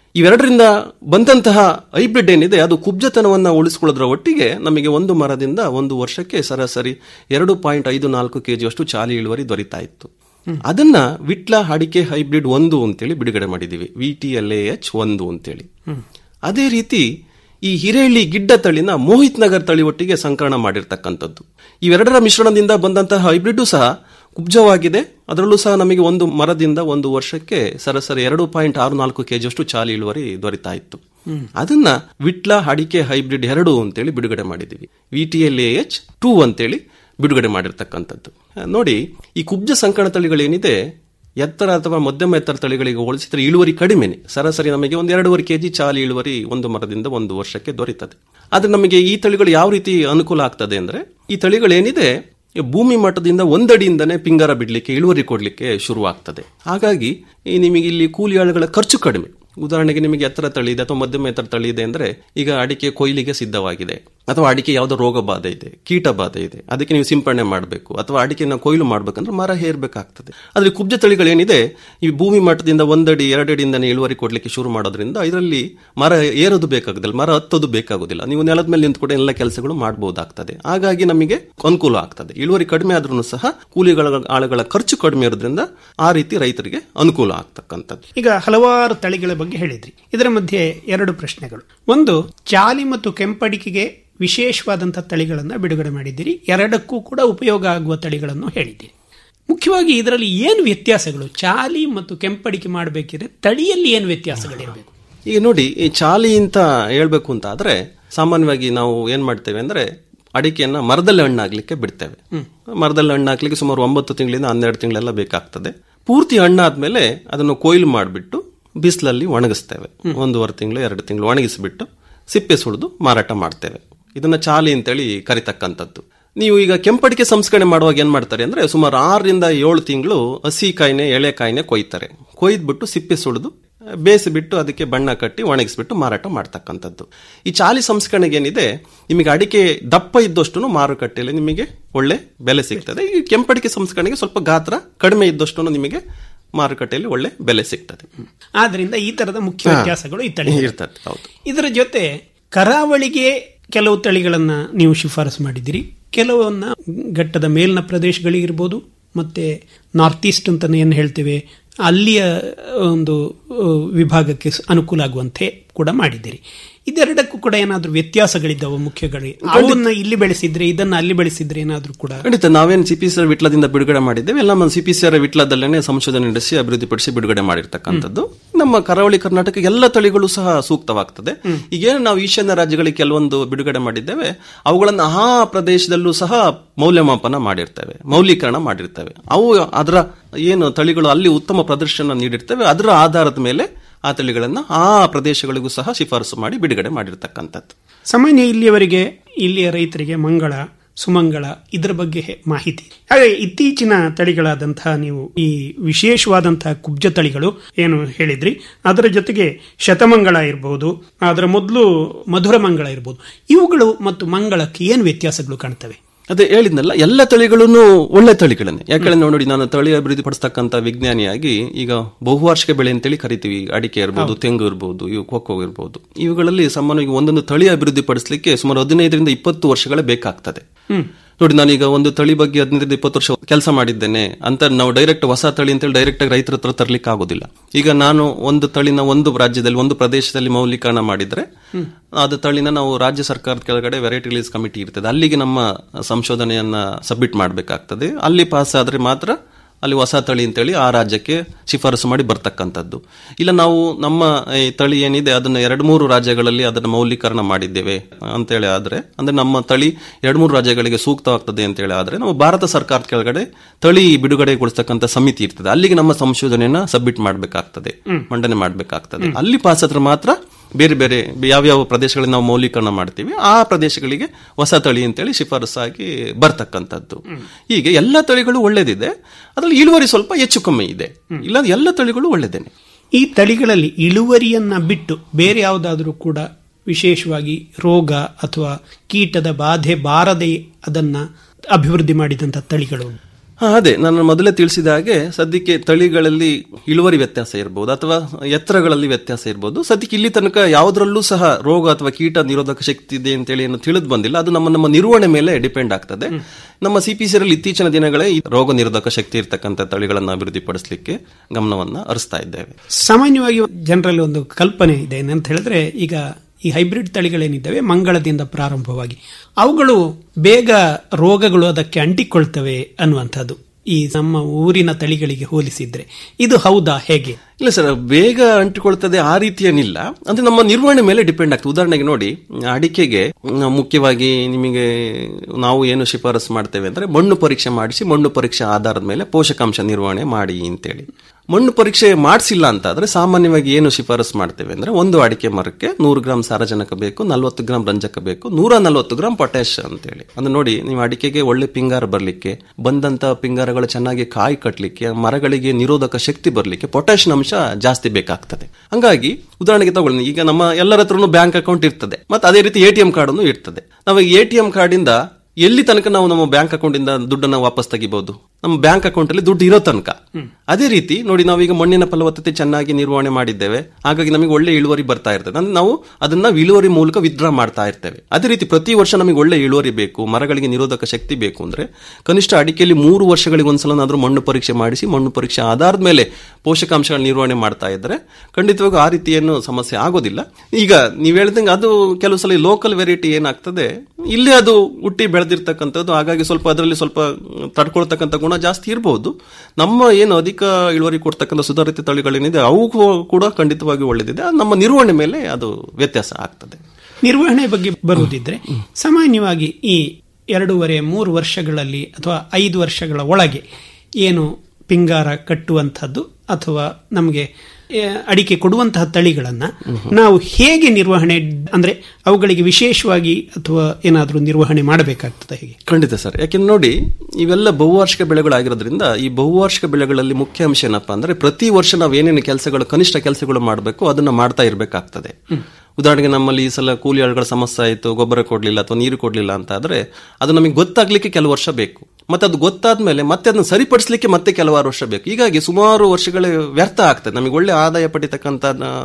ಇವೆರಡರಿಂದ ಬಂದಂತಹ ಹೈಬ್ರಿಡ್ ಏನಿದೆ ಅದು ಕುಬ್ಜತನವನ್ನ ಉಳಿಸಿಕೊಳ್ಳೋದ್ರ ಒಟ್ಟಿಗೆ ನಮಗೆ ಒಂದು ಮರದಿಂದ ಒಂದು ವರ್ಷಕ್ಕೆ ಸರಾಸರಿ ಎರಡು ಪಾಯಿಂಟ್ ಐದು ನಾಲ್ಕು ಕೆಜಿಯಷ್ಟು ಚಾಲಿ ಇಳುವರಿ ದೊರೀತಾ ಇತ್ತು ಅದನ್ನ ವಿಟ್ಲ ಅಡಿಕೆ ಹೈಬ್ರಿಡ್ ಒಂದು ಅಂತೇಳಿ ಬಿಡುಗಡೆ ಮಾಡಿದೀವಿ ವಿ ಟಿ ಎಲ್ ಎಚ್ ಒಂದು ಅಂತೇಳಿ ಅದೇ ರೀತಿ ಈ ಹಿರೇಹಳ್ಳಿ ಗಿಡ್ಡ ತಳಿನ ಮೋಹಿತ್ ನಗರ್ ತಳಿ ಒಟ್ಟಿಗೆ ಸಂಕಲನ ಮಾಡಿರ್ತಕ್ಕಂಥದ್ದು ಇವೆರಡರ ಮಿಶ್ರಣದಿಂದ ಬಂದಂತಹ ಹೈಬ್ರಿಡ್ ಸಹ ಕುಬ್ಜವಾಗಿದೆ ಅದರಲ್ಲೂ ಸಹ ನಮಗೆ ಒಂದು ಮರದಿಂದ ಒಂದು ವರ್ಷಕ್ಕೆ ಸರಾಸರಿ ಎರಡು ಪಾಯಿಂಟ್ ಆರು ನಾಲ್ಕು ಕೆಜಿಯಷ್ಟು ಚಾಲಿ ಇಳುವರಿ ದೊರೀತಾ ಇತ್ತು ಅದನ್ನ ವಿಟ್ಲ ಅಡಿಕೆ ಹೈಬ್ರಿಡ್ ಎರಡು ಅಂತೇಳಿ ಬಿಡುಗಡೆ ಮಾಡಿದ್ದೀವಿ V T L H two ಅಂತೇಳಿ ಬಿಡುಗಡೆ ಮಾಡಿರ್ತಕ್ಕಂಥದ್ದು ನೋಡಿ ಈ ಕುಬ್ಜ ಸಂಕಣ ತಳಿಗಳೇನಿದೆ ಎತ್ತರ ಅಥವಾ ಮಧ್ಯಮ ಎತ್ತರ ತಳಿಗಳಿಗೆ ಹೋಲಿಸಿದ್ರೆ ಇಳುವರಿ ಕಡಿಮೆನೆ ಸರಾಸರಿ ನಮಗೆ ಒಂದು ಎರಡೂವರೆ ಕೆಜಿ ಚಾಲಿ ಇಳುವರಿ ಒಂದು ಮರದಿಂದ ಒಂದು ವರ್ಷಕ್ಕೆ ದೊರೀತದೆ ಆದ್ರೆ ನಮಗೆ ಈ ತಳಿಗಳು ಯಾವ ರೀತಿ ಅನುಕೂಲ ಆಗ್ತದೆ ಅಂದ್ರೆ ಈ ತಳಿಗಳೇನಿದೆ ಭೂಮಿ ಮಟ್ಟದಿಂದ ಒಂದಡಿಯಿಂದನೇ ಪಿಂಗಾರ ಬಿಡ್ಲಿಕ್ಕೆ ಇಳುವರಿ ಕೊಡ್ಲಿಕ್ಕೆ ಶುರುವಾಗ್ತದೆ ಹಾಗಾಗಿ ಈ ನಿಮಗೆ ಇಲ್ಲಿ ಕೂಲಿ ಆಳುಗಳ ಖರ್ಚು ಕಡಿಮೆ ಉದಾಹರಣೆಗೆ ನಿಮಗೆ ಎತ್ತರ ತಳಿ ಇದೆ ಅಥವಾ ಮಧ್ಯಮ ಎತ್ತರ ತಳಿ ಇದೆ ಅಂದ್ರೆ ಈಗ ಅಡಿಕೆ ಕೊಯ್ಲಿಗೆ ಸಿದ್ಧವಾಗಿದೆ ಅಥವಾ ಅಡಿಕೆ ಯಾವುದೋ ರೋಗ ಬಾಧೆ ಇದೆ ಕೀಟ ಬಾಧೆ ಇದೆ ಅದಕ್ಕೆ ನೀವು ಸಿಂಪಡಣೆ ಮಾಡಬೇಕು ಅಥವಾ ಅಡಿಕೆನ ಕೊಯ್ಲು ಮಾಡ್ಬೇಕಂದ್ರೆ ಮರ ಹೇರ್ಬೇಕಾಗ್ತದೆ ಆದ್ರೆ ಕುಬ್ಜ ತಳಿಗಳೇನಿದೆ ಈ ಭೂಮಿ ಮಟ್ಟದಿಂದ ಒಂದಡಿ ಎರಡಡಿಯಿಂದನೇ ಇಳುವರಿ ಕೊಡ್ಲಿಕ್ಕೆ ಶುರು ಮಾಡೋದ್ರಿಂದ ಇದರಲ್ಲಿ ಮರ ಏರೋದು ಬೇಕಾಗುದಿಲ್ಲ ಮರ ಹತ್ತೋದು ಬೇಕಾಗುದಿಲ್ಲ ನೀವು ನೆಲದ ಮೇಲೆ ನಿಂತ್ಕೊಂಡು ಎಲ್ಲ ಕೆಲಸಗಳು ಮಾಡಬಹುದಾಗ್ತದೆ ಹಾಗಾಗಿ ನಮಗೆ ಅನುಕೂಲ ಆಗ್ತದೆ ಇಳುವರಿ ಕಡಿಮೆ ಆದ್ರೂ ಸಹ ಕೂಲಿಗಳ ಆಳುಗಳ ಖರ್ಚು ಕಡಿಮೆ ಇರೋದ್ರಿಂದ ಆ ರೀತಿ ರೈತರಿಗೆ ಅನುಕೂಲ ಆಗ್ತಕ್ಕಂಥದ್ದು ಈಗ ಹಲವಾರು ತಳಿಗಳ ಬಗ್ಗೆ ಹೇಳಿದ್ರಿ ಇದರ ಮಧ್ಯೆ ಎರಡು ಪ್ರಶ್ನೆಗಳು ಒಂದು ಚಾಲಿ ಮತ್ತು ಕೆಂಪಡಿಕೆಗೆ ವಿಶೇಷವಾದಂತಹ ತಳಿಗಳನ್ನು ಬಿಡುಗಡೆ ಮಾಡಿದ್ದೀರಿ ಎರಡಕ್ಕೂ ಕೂಡ ಉಪಯೋಗ ಆಗುವ ತಳಿಗಳನ್ನು ಹೇಳಿದ್ದೀರಿ ಮುಖ್ಯವಾಗಿ ಇದರಲ್ಲಿ ಏನು ವ್ಯತ್ಯಾಸಗಳು ಚಾಲಿ ಮತ್ತು ಕೆಂಪಡಿಕೆ ಮಾಡಬೇಕಿದ್ರೆ ತಳಿಯಲ್ಲಿ ಏನು ವ್ಯತ್ಯಾಸಗಳಿರಬೇಕು ಈಗ ನೋಡಿ ಈ ಚಾಲಿ ಅಂತ ಹೇಳ್ಬೇಕು ಅಂತ ಆದ್ರೆ ಸಾಮಾನ್ಯವಾಗಿ ನಾವು ಏನ್ ಮಾಡ್ತೇವೆ ಅಂದ್ರೆ ಅಡಿಕೆಯನ್ನ ಮರದಲ್ಲಿ ಹಣ್ಣಾಗ್ಲಿಕ್ಕೆ ಬಿಡ್ತೇವೆ ಮರದಲ್ಲಿ ಹಣ್ಣಾಗ್ಲಿಕ್ಕೆ ಸುಮಾರು ಒಂಬತ್ತು ತಿಂಗಳಿಂದ ಹನ್ನೆರಡು ತಿಂಗಳೆಲ್ಲ ಬೇಕಾಗ್ತದೆ ಪೂರ್ತಿ ಹಣ್ಣಾದ್ಮೇಲೆ ಅದನ್ನು ಕೊಯ್ಲು ಮಾಡಿಬಿಟ್ಟು ಬಿಸಿಲಲ್ಲಿ ಒಣಗಿಸ್ತೇವೆ ಒಂದೂವರೆ ತಿಂಗಳು ಎರಡು ತಿಂಗಳು ಒಣಗಿಸ್ಬಿಟ್ಟು ಸಿಪ್ಪೆ ಸುಳಿದು ಮಾರಾಟ ಮಾಡ್ತೇವೆ ಇದನ್ನ ಚಾಲಿ ಅಂತೇಳಿ ಕರಿತಕ್ಕಂಥದ್ದು ನೀವು ಈಗ ಕೆಂಪಡಿಕೆ ಸಂಸ್ಕರಣೆ ಮಾಡುವಾಗ ಏನ್ ಮಾಡ್ತಾರೆ ಅಂದ್ರೆ ಸುಮಾರು ಆರರಿಂದ ಏಳು ತಿಂಗಳು ಹಸಿ ಕಾಯಿನೆ ಎಳೆ ಕಾಯಿನೆ ಕೊಯ್ತಾರೆ ಕೊಯ್ದ್ಬಿಟ್ಟು ಸಿಪ್ಪೆ ಸುಳಿದು ಬೇಯಿಸಿಬಿಟ್ಟು ಅದಕ್ಕೆ ಬಣ್ಣ ಕಟ್ಟಿ ಒಣಗಿಸ್ಬಿಟ್ಟು ಮಾರಾಟ ಮಾಡ್ತಕ್ಕಂಥದ್ದು ಈ ಚಾಲಿ ಸಂಸ್ಕರಣೆಗೆ ಏನಿದೆ ನಿಮಗೆ ಅಡಿಕೆ ದಪ್ಪ ಇದ್ದಷ್ಟು ಮಾರುಕಟ್ಟೆಯಲ್ಲಿ ನಿಮಗೆ ಒಳ್ಳೆ ಬೆಲೆ ಸಿಗ್ತದೆ ಈ ಕೆಂಪಡಿಕೆ ಸಂಸ್ಕರಣೆಗೆ ಸ್ವಲ್ಪ ಗಾತ್ರ ಕಡಿಮೆ ಇದ್ದಷ್ಟು ನಿಮಗೆ ಮಾರುಕಟ್ಟೆಯಲ್ಲಿ ಒಳ್ಳೆ ಬೆಲೆ ಸಿಗ್ತದೆ ಆದ್ರಿಂದ ಈ ತರದ ಮುಖ್ಯ ವ್ಯತ್ಯಾಸಗಳು ಈ ತಳಿ ಇರ್ತದೆ ಹೌದು ಇದರ ಜೊತೆ ಕರಾವಳಿಗೆ ಕೆಲವು ತಳಿಗಳನ್ನ ನೀವು ಶಿಫಾರಸು ಮಾಡಿದ್ದೀರಿ ಕೆಲವನ್ನ ಘಟ್ಟದ ಮೇಲಿನ ಪ್ರದೇಶಗಳಿಗಿರ್ಬೋದು ಮತ್ತೆ ನಾರ್ತ್ ಈಸ್ಟ್ ಅಂತ ಏನು ಹೇಳ್ತೇವೆ ಅಲ್ಲಿಯ ಒಂದು ವಿಭಾಗಕ್ಕೆ ಅನುಕೂಲ ಆಗುವಂತೆ ಕೂಡ ಮಾಡಿದ್ದೀರಿ ಇದೆರಡಕ್ಕೂ ಕೂಡ ಏನಾದ್ರೂ ವ್ಯತ್ಯಾಸಗಳಿದ್ದಾವೆ ಮುಖ್ಯಗಳು ಅವನ್ನ ಇಲ್ಲಿ ಬೆಳೆಸಿದ್ರೆ ಇದನ್ನ ಅಲ್ಲಿ ಬೆಳೆಸಿದ್ರೆ ಏನಾದ್ರೂ ಕೂಡ ಖಂಡಿತ ನಾವೇನು ಸಿಪಿಸಿಆರ್ ವಿಟ್ಲದಿಂದ ಬಿಡುಗಡೆ ಮಾಡಿದ್ದೇವೆ ಎಲ್ಲ ನಮ್ಮ ಸಿಪಿಸಿಆರ್ ವಿಟ್ಲದಲ್ಲೇ ಸಂಶೋಧನೆ ನಡೆಸಿ ಅಭಿವೃದ್ಧಿಪಡಿಸಿ ಬಿಡುಗಡೆ ಮಾಡಿರ್ತಕ್ಕಂಥದ್ದು ನಮ್ಮ ಕರಾವಳಿ ಕರ್ನಾಟಕ ಎಲ್ಲ ತಳಿಗಳು ಸಹ ಸೂಕ್ತವಾಗ್ತದೆ ಈಗೇನು ನಾವು ಈಶಾನ್ಯ ರಾಜ್ಯಗಳಿಗೆ ಕೆಲವೊಂದು ಬಿಡುಗಡೆ ಮಾಡಿದ್ದೇವೆ ಅವುಗಳನ್ನು ಆ ಪ್ರದೇಶದಲ್ಲೂ ಸಹ ಮೌಲ್ಯಮಾಪನ ಮಾಡಿರ್ತೇವೆ ಮೌಲ್ಯೀಕರಣ ಮಾಡಿರ್ತೇವೆ ಅವು ಅದರ ಏನು ತಳಿಗಳು ಅಲ್ಲಿ ಉತ್ತಮ ಪ್ರದರ್ಶನ ನೀಡಿರ್ತೇವೆ ಅದರ ಆಧಾರದ ಮೇಲೆ ಆ ತಳಿಗಳನ್ನು ಆ ಪ್ರದೇಶಗಳಿಗೂ ಸಹ ಶಿಫಾರಸು ಮಾಡಿ ಬಿಡುಗಡೆ ಮಾಡಿರ್ತಕ್ಕಂಥದ್ದು ಸಾಮಾನ್ಯ ಇಲ್ಲಿಯವರೆಗೆ ಇಲ್ಲಿಯ ರೈತರಿಗೆ ಮಂಗಳ ಸುಮಂಗಳ ಇದರ ಬಗ್ಗೆ ಮಾಹಿತಿ ಹಾಗೆ ಇತ್ತೀಚಿನ ತಳಿಗಳಾದಂತಹ ನೀವು ಈ ವಿಶೇಷವಾದಂತಹ ಕುಬ್ಜ ತಳಿಗಳು ಏನು ಹೇಳಿದ್ರಿ ಅದರ ಜೊತೆಗೆ ಶತಮಂಗಳ ಇರಬಹುದು ಅದರ ಮೊದಲು ಮಧುರ ಮಂಗಳ ಇರಬಹುದು ಇವುಗಳು ಮತ್ತು ಮಂಗಳಕ್ಕೆ ಏನು ವ್ಯತ್ಯಾಸಗಳು ಕಾಣ್ತವೆ ಅದೇ ಹೇಳಿದ್ನಲ್ಲ ಎಲ್ಲ ತಳಿಗಳೂ ಒಳ್ಳೆ ತಳಿಗಳನ್ನೇ ಯಾಕಂದ್ರೆ ನೋಡಿ ನಾನು ತಳಿ ಅಭಿವೃದ್ಧಿ ಪಡಿಸ್ತಕ್ಕಂಥ ವಿಜ್ಞಾನಿಯಾಗಿ ಈಗ ಬಹುವಾರ್ಷಿಕ ಬೆಳೆ ಅಂತೇಳಿ ಕರಿತೀವಿ ಅಡಿಕೆ ಇರ್ಬೋದು ತೆಂಗು ಇರ್ಬೋದು ಇವು ಕೊಕ್ಕೋ ಇರ್ಬೋದು ಇವುಗಳಲ್ಲಿ ಸಾಮಾನ್ಯವಾಗಿ ಒಂದೊಂದು ತಳಿ ಅಭಿವೃದ್ಧಿ ಪಡಿಸಲಿಕ್ಕೆ ಸುಮಾರು ಹದಿನೈದರಿಂದ ಇಪ್ಪತ್ತು ವರ್ಷಗಳೇ ಬೇಕಾಗ್ತದೆ ನೋಡಿ ನಾನೀಗ ಒಂದು ತಳಿ ಬಗ್ಗೆ ಹದಿನೈದು ಇಪ್ಪತ್ತು ವರ್ಷ ಕೆಲಸ ಮಾಡಿದ್ದೇನೆ ಅಂತ ನಾವು ಡೈರೆಕ್ಟ್ ಹೊಸ ತಳಿ ಅಂತೇಳಿ ಡೈರೆಕ್ಟ್ ಆಗಿ ರೈತರ ಹತ್ರ ತರ್ಲಿಕ್ಕೆ ಆಗೋದಿಲ್ಲ ಈಗ ನಾನು ಒಂದು ತಳಿನ ಒಂದು ರಾಜ್ಯದಲ್ಲಿ ಒಂದು ಪ್ರದೇಶದಲ್ಲಿ ಮೌಲ್ಯೀಕರಣ ಮಾಡಿದ್ರೆ ಅದು ತಳಿನ ನಾವು ರಾಜ್ಯ ಸರ್ಕಾರದ ಕೆಳಗಡೆ ವೆರೈಟಿ ರಿಲೀಸ್ ಕಮಿಟಿ ಇರ್ತದೆ ಅಲ್ಲಿಗೆ ನಮ್ಮ ಸಂಶೋಧನೆಯನ್ನ ಸಬ್ಮಿಟ್ ಮಾಡಬೇಕಾಗ್ತದೆ ಅಲ್ಲಿ ಪಾಸ್ ಆದ್ರೆ ಮಾತ್ರ ಅಲ್ಲಿ ಹೊಸ ತಳಿ ಅಂತೇಳಿ ಆ ರಾಜ್ಯಕ್ಕೆ ಶಿಫಾರಸು ಮಾಡಿ ಬರ್ತಕ್ಕಂಥದ್ದು ಇಲ್ಲ ನಾವು ನಮ್ಮ ಈ ತಳಿ ಏನಿದೆ ಅದನ್ನ ಎರಡು ಮೂರು ರಾಜ್ಯಗಳಲ್ಲಿ ಅದನ್ನ ಮೌಲ್ಯೀಕರಣ ಮಾಡಿದ್ದೇವೆ ಅಂತೇಳಿ ಆದ್ರೆ ಅಂದ್ರೆ ನಮ್ಮ ತಳಿ ಎರಡು ಮೂರು ರಾಜ್ಯಗಳಿಗೆ ಸೂಕ್ತವಾಗ್ತದೆ ಅಂತೇಳಿ ಆದ್ರೆ ನಾವು ಭಾರತ ಸರ್ಕಾರದ ಕೆಳಗಡೆ ತಳಿ ಬಿಡುಗಡೆಗೊಳಿಸ್ತಕ್ಕಂಥ ಸಮಿತಿ ಇರ್ತದೆ ಅಲ್ಲಿಗೆ ನಮ್ಮ ಸಂಶೋಧನೆಯನ್ನ ಸಬ್ಮಿಟ್ ಮಾಡಬೇಕಾಗ್ತದೆ ಮಂಡನೆ ಮಾಡಬೇಕಾಗ್ತದೆ ಅಲ್ಲಿ ಪಾಸ್ ಆದ್ರೆ ಮಾತ್ರ ಬೇರೆ ಬೇರೆ ಯಾವ್ಯಾವ ಪ್ರದೇಶಗಳಲ್ಲಿ ನಾವು ಮೌಲ್ಯೀಕರಣ ಮಾಡ್ತೀವಿ ಆ ಪ್ರದೇಶಗಳಿಗೆ ಹೊಸ ತಳಿ ಅಂತೇಳಿ ಶಿಫಾರಸಾಗಿ ಬರ್ತಕ್ಕಂಥದ್ದು ಹೀಗೆ ಎಲ್ಲ ತಳಿಗಳು ಒಳ್ಳೇದಿದೆ ಅದರಲ್ಲಿ ಇಳುವರಿ ಸ್ವಲ್ಪ ಹೆಚ್ಚು ಕಮ್ಮಿ ಇದೆ ಇಲ್ಲ ಎಲ್ಲ ತಳಿಗಳು ಒಳ್ಳೇದೇನೆ ಈ ತಳಿಗಳಲ್ಲಿ ಇಳುವರಿಯನ್ನ ಬಿಟ್ಟು ಬೇರೆ ಯಾವುದಾದ್ರೂ ಕೂಡ ವಿಶೇಷವಾಗಿ ರೋಗ ಅಥವಾ ಕೀಟದ ಬಾಧೆ ಬಾರದೆ ಅದನ್ನ ಅಭಿವೃದ್ಧಿ ಮಾಡಿದಂತ ತಳಿಗಳು ಹಾ, ಅದೇ ನಾನು ಮೊದಲೇ ತಿಳಿಸಿದ ಹಾಗೆ ಸದ್ಯಕ್ಕೆ ತಳಿಗಳಲ್ಲಿ ಇಳುವರಿ ವ್ಯತ್ಯಾಸ ಇರಬಹುದು ಅಥವಾ ಎತ್ತರಗಳಲ್ಲಿ ವ್ಯತ್ಯಾಸ ಇರಬಹುದು ಸದ್ಯಕ್ಕೆ ಇಲ್ಲಿ ತನಕ ಯಾವುದರಲ್ಲೂ ಸಹ ರೋಗ ಅಥವಾ ಕೀಟ ನಿರೋಧಕ ಶಕ್ತಿ ಇದೆ ಅಂತೇಳಿ ಏನು ತಿಳಿದು ಬಂದಿಲ್ಲ ಅದು ನಮ್ಮ ನಮ್ಮ ನಿರ್ವಹಣೆ ಮೇಲೆ ಡಿಪೆಂಡ್ ಆಗ್ತದೆ ನಮ್ಮ ಸಿಪಿಸಿರಲ್ಲಿ ಇತ್ತೀಚಿನ ದಿನಗಳೇ ಈ ರೋಗ ನಿರೋಧಕ ಶಕ್ತಿ ಇರತಕ್ಕಂಥ ತಳಿಗಳನ್ನು ಅಭಿವೃದ್ಧಿಪಡಿಸಲಿಕ್ಕೆ ಗಮನವನ್ನ ಹರಿಸ್ತಾ ಇದ್ದೇವೆ ಸಾಮಾನ್ಯವಾಗಿ ಜನರಲ್ಲಿ ಒಂದು ಕಲ್ಪನೆ ಇದೆ ಏನಂತ ಹೇಳಿದ್ರೆ ಈಗ ಈ ಹೈಬ್ರಿಡ್ ತಳಿಗಳೇನಿದ್ದಾವೆ ಮಂಗಳದಿಂದ ಪ್ರಾರಂಭವಾಗಿ ಅವುಗಳು ಬೇಗ ರೋಗಗಳು ಅದಕ್ಕೆ ಅಂಟಿಕೊಳ್ತವೆ ಅನ್ನುವಂಥದ್ದು ಈ ನಮ್ಮ ಊರಿನ ತಳಿಗಳಿಗೆ ಹೋಲಿಸಿದ್ರೆ ಇದು ಹೌದಾ ಹೇಗೆ ಇಲ್ಲ ಸರ್ ಬೇಗ ಅಂಟಿಕೊಳ್ತದೆ ಆ ರೀತಿ ಏನಿಲ್ಲ ಅಂದ್ರೆ ನಮ್ಮ ನಿರ್ವಹಣೆ ಮೇಲೆ ಡಿಪೆಂಡ್ ಆಗ್ತದೆ ಉದಾಹರಣೆಗೆ ನೋಡಿ ಅಡಿಕೆಗೆ ಮ್, ಮುಖ್ಯವಾಗಿ ನಿಮಗೆ ನಾವು ಏನು ಶಿಫಾರಸು ಮಾಡ್ತೇವೆ ಅಂದ್ರೆ ಮಣ್ಣು ಪರೀಕ್ಷೆ ಮಾಡಿಸಿ ಮಣ್ಣು ಪರೀಕ್ಷೆ ಆಧಾರದ ಮೇಲೆ ಪೋಷಕಾಂಶ ನಿರ್ವಹಣೆ ಮಾಡಿ ಅಂತೇಳಿ ಮಣ್ಣು ಪರೀಕ್ಷೆ ಮಾಡಿಸಿಲ್ಲ ಅಂತ ಆದ್ರೆ ಸಾಮಾನ್ಯವಾಗಿ ಏನು ಶಿಫಾರಸು ಮಾಡ್ತೇವೆ ಅಂದ್ರೆ ಒಂದು ಅಡಿಕೆ ಮರಕ್ಕೆ ನೂರು ಗ್ರಾಂ ಸಾರಜನಕ ಬೇಕು ನಲ್ವತ್ತು ಗ್ರಾಂ ರಂಜಕ ಬೇಕು ನೂರ ನಲ್ವತ್ತು ಗ್ರಾಂ ಪೊಟ್ಯಾಶ್ ಅಂತೇಳಿ ಅಂದ್ರೆ ನೋಡಿ ನೀವು ಅಡಿಕೆಗೆ ಒಳ್ಳೆ ಪಿಂಗಾರ ಬರಲಿಕ್ಕೆ ಬಂದಂತ ಪಿಂಗಾರಗಳು ಚೆನ್ನಾಗಿ ಕಾಯಿ ಕಟ್ಟಲಿಕ್ಕೆ ಮರಗಳಿಗೆ ನಿರೋಧಕ ಶಕ್ತಿ ಬರಲಿಕ್ಕೆ ಪೊಟ್ಯಾಶ್ ಅಂಶ ಜಾಸ್ತಿ ಬೇಕಾಗ್ತದೆ ಹಂಗಾಗಿ ಉದಾಹರಣೆಗೆ ತಗೊಳ್ಳಿ ಈಗ ನಮ್ಮ ಎಲ್ಲರ ಹತ್ರನೂ ಬ್ಯಾಂಕ್ ಅಕೌಂಟ್ ಇರ್ತದೆ ಮತ್ತೆ ಅದೇ ರೀತಿ ಎ ಟಿ ಎಂ ಕಾರ್ಡ್ ಇರ್ತದೆ ನಾವು ಎ ಟಿ ಎಂ ಕಾರ್ಡ್ ಇಂದ ಎಲ್ಲಿ ತನಕ ನಾವು ನಮ್ಮ ಬ್ಯಾಂಕ್ ಅಕೌಂಟ್ ಇಂದ ದುಡ್ಡನ್ನ ವಾಪಸ್ ತೆಗಿಬಹುದು ನಮ್ಮ ಬ್ಯಾಂಕ್ ಅಕೌಂಟ್ ಅಲ್ಲಿ ದುಡ್ಡು ಇರೋ ತನಕ ಅದೇ ರೀತಿ ನೋಡಿ ನಾವೀಗ ಮಣ್ಣಿನ ಫಲವತ್ತತೆ ಚೆನ್ನಾಗಿ ನಿರ್ವಹಣೆ ಮಾಡಿದ್ದೇವೆ ಹಾಗಾಗಿ ನಮಗೆ ಒಳ್ಳೆ ಇಳುವರಿ ಬರ್ತಾ ಇರ್ತದೆ ಅಂದ್ರೆ ನಾವು ಅದನ್ನ ಇಳುವರಿ ಮೂಲಕ ವಿತ್ಡ್ರಾ ಮಾಡ್ತಾ ಇರ್ತೇವೆ ಅದೇ ರೀತಿ ಪ್ರತಿ ವರ್ಷ ನಮಗೆ ಒಳ್ಳೆ ಇಳುವರಿ ಬೇಕು ಮರಗಳಿಗೆ ನಿರೋಧಕ ಶಕ್ತಿ ಬೇಕು ಅಂದ್ರೆ ಕನಿಷ್ಠ ಅಡಿಕೆಯಲ್ಲಿ ಮೂರು ವರ್ಷಗಳಿಗೆ ಒಂದ್ಸಲನಾದ್ರೂ ಮಣ್ಣು ಪರೀಕ್ಷೆ ಮಾಡಿಸಿ ಮಣ್ಣು ಪರೀಕ್ಷೆ ಆಧಾರದ ಮೇಲೆ ಪೋಷಕಾಂಶಗಳ ನಿರ್ವಹಣೆ ಮಾಡ್ತಾ ಇದ್ರೆ ಖಂಡಿತವಾಗಿ ಆ ರೀತಿ ಏನು ಸಮಸ್ಯೆ ಆಗೋದಿಲ್ಲ ಈಗ ನೀವ್ ಹೇಳ್ದಂಗೆ ಅದು ಕೆಲವು ಸಲ ಲೋಕಲ್ ವೆರೈಟಿ ಏನಾಗ್ತದೆ ಇಲ್ಲಿ ಅದು ಹುಟ್ಟಿ ಬೆಳೆದಿರ್ತಕ್ಕಂಥದ್ದು ಹಾಗಾಗಿ ಸ್ವಲ್ಪ ಅದರಲ್ಲಿ ಸ್ವಲ್ಪ ತಡ್ಕೊಳ್ತಕ್ಕಂಥ ಗುಣ ಜಾಸ್ತಿ ಇರಬಹುದು ನಮ್ಮ ಏನು ಅಧಿಕ ಇಳುವರಿ ಕೊಡ್ತಕ್ಕಂಥ ಸುಧಾರಿತ ತಳಿಗಳೇನಿದೆ ಅವು ಕೂಡ ಖಂಡಿತವಾಗಿ ಒಳ್ಳೆದಿದೆ ಅದು ನಮ್ಮ ನಿರ್ವಹಣೆ ಮೇಲೆ ಅದು ವ್ಯತ್ಯಾಸ ಆಗ್ತದೆ ನಿರ್ವಹಣೆ ಬಗ್ಗೆ ಬರುವುದಿದ್ರೆ ಸಾಮಾನ್ಯವಾಗಿ ಈ ಎರಡೂವರೆ ಮೂರು ವರ್ಷಗಳಲ್ಲಿ ಅಥವಾ ಐದು ವರ್ಷಗಳ ಒಳಗೆ ಏನು ಪಿಂಗಾರ ಕಟ್ಟುವಂಥದ್ದು ಅಥವಾ ನಮಗೆ ಆ, ಅಡಿಕೆ ಕೊಡುವಂತಹ ತಳಿಗಳನ್ನ ನಾವು ಹೇಗೆ ನಿರ್ವಹಣೆ ಅಂದ್ರೆ ಅವುಗಳಿಗೆ ವಿಶೇಷವಾಗಿ ಅಥವಾ ಏನಾದರೂ ನಿರ್ವಹಣೆ ಮಾಡಬೇಕಾಗ್ತದೆ ಹೇಗೆ ಖಂಡಿತ ಸರ್ ಯಾಕೆಂದ್ರೆ ನೋಡಿ ಇವೆಲ್ಲ ಬಹುವಾರ್ಷಿಕ ಬೆಳೆಗಳಾಗಿರೋದ್ರಿಂದ ಈ ಬಹುವಾರ್ಷಿಕ ಬೆಳೆಗಳಲ್ಲಿ ಮುಖ್ಯ ಅಂಶ ಏನಪ್ಪಾ ಅಂದ್ರೆ ಪ್ರತಿ ವರ್ಷ ನಾವು ಏನೇನು ಕೆಲಸಗಳು ಕನಿಷ್ಠ ಕೆಲಸಗಳು ಮಾಡಬೇಕು ಅದನ್ನ ಮಾಡ್ತಾ ಇರಬೇಕಾಗ್ತದೆ ಉದಾಹರಣೆಗೆ ನಮ್ಮಲ್ಲಿ ಈ ಸಲ ಕೂಲಿ ಆಳುಗಳ ಸಮಸ್ಯೆ ಆಯಿತು ಗೊಬ್ಬರ ಕೊಡ್ಲಿಲ್ಲ ಅಥವಾ ನೀರು ಕೊಡ್ಲಿಲ್ಲ ಅಂತ ಆದ್ರೆ ಅದು ನಮಗೆ ಗೊತ್ತಾಗ್ಲಿಕ್ಕೆ ಕೆಲವು ವರ್ಷ ಬೇಕು ಮತ್ತೆ ಅದು ಗೊತ್ತಾದ್ಮೇಲೆ ಮತ್ತೆ ಅದನ್ನ ಸರಿಪಡಿಸಲಿಕ್ಕೆ ಮತ್ತೆ ಕೆಲವಾರು ವರ್ಷ ಬೇಕು ಹೀಗಾಗಿ ಸುಮಾರು ವರ್ಷಗಳ ವ್ಯರ್ಥ ಆಗ್ತದೆ ನಮಗೆ ಒಳ್ಳೆ ಆದಾಯ ಪಡಿತಕ್ಕಂಥ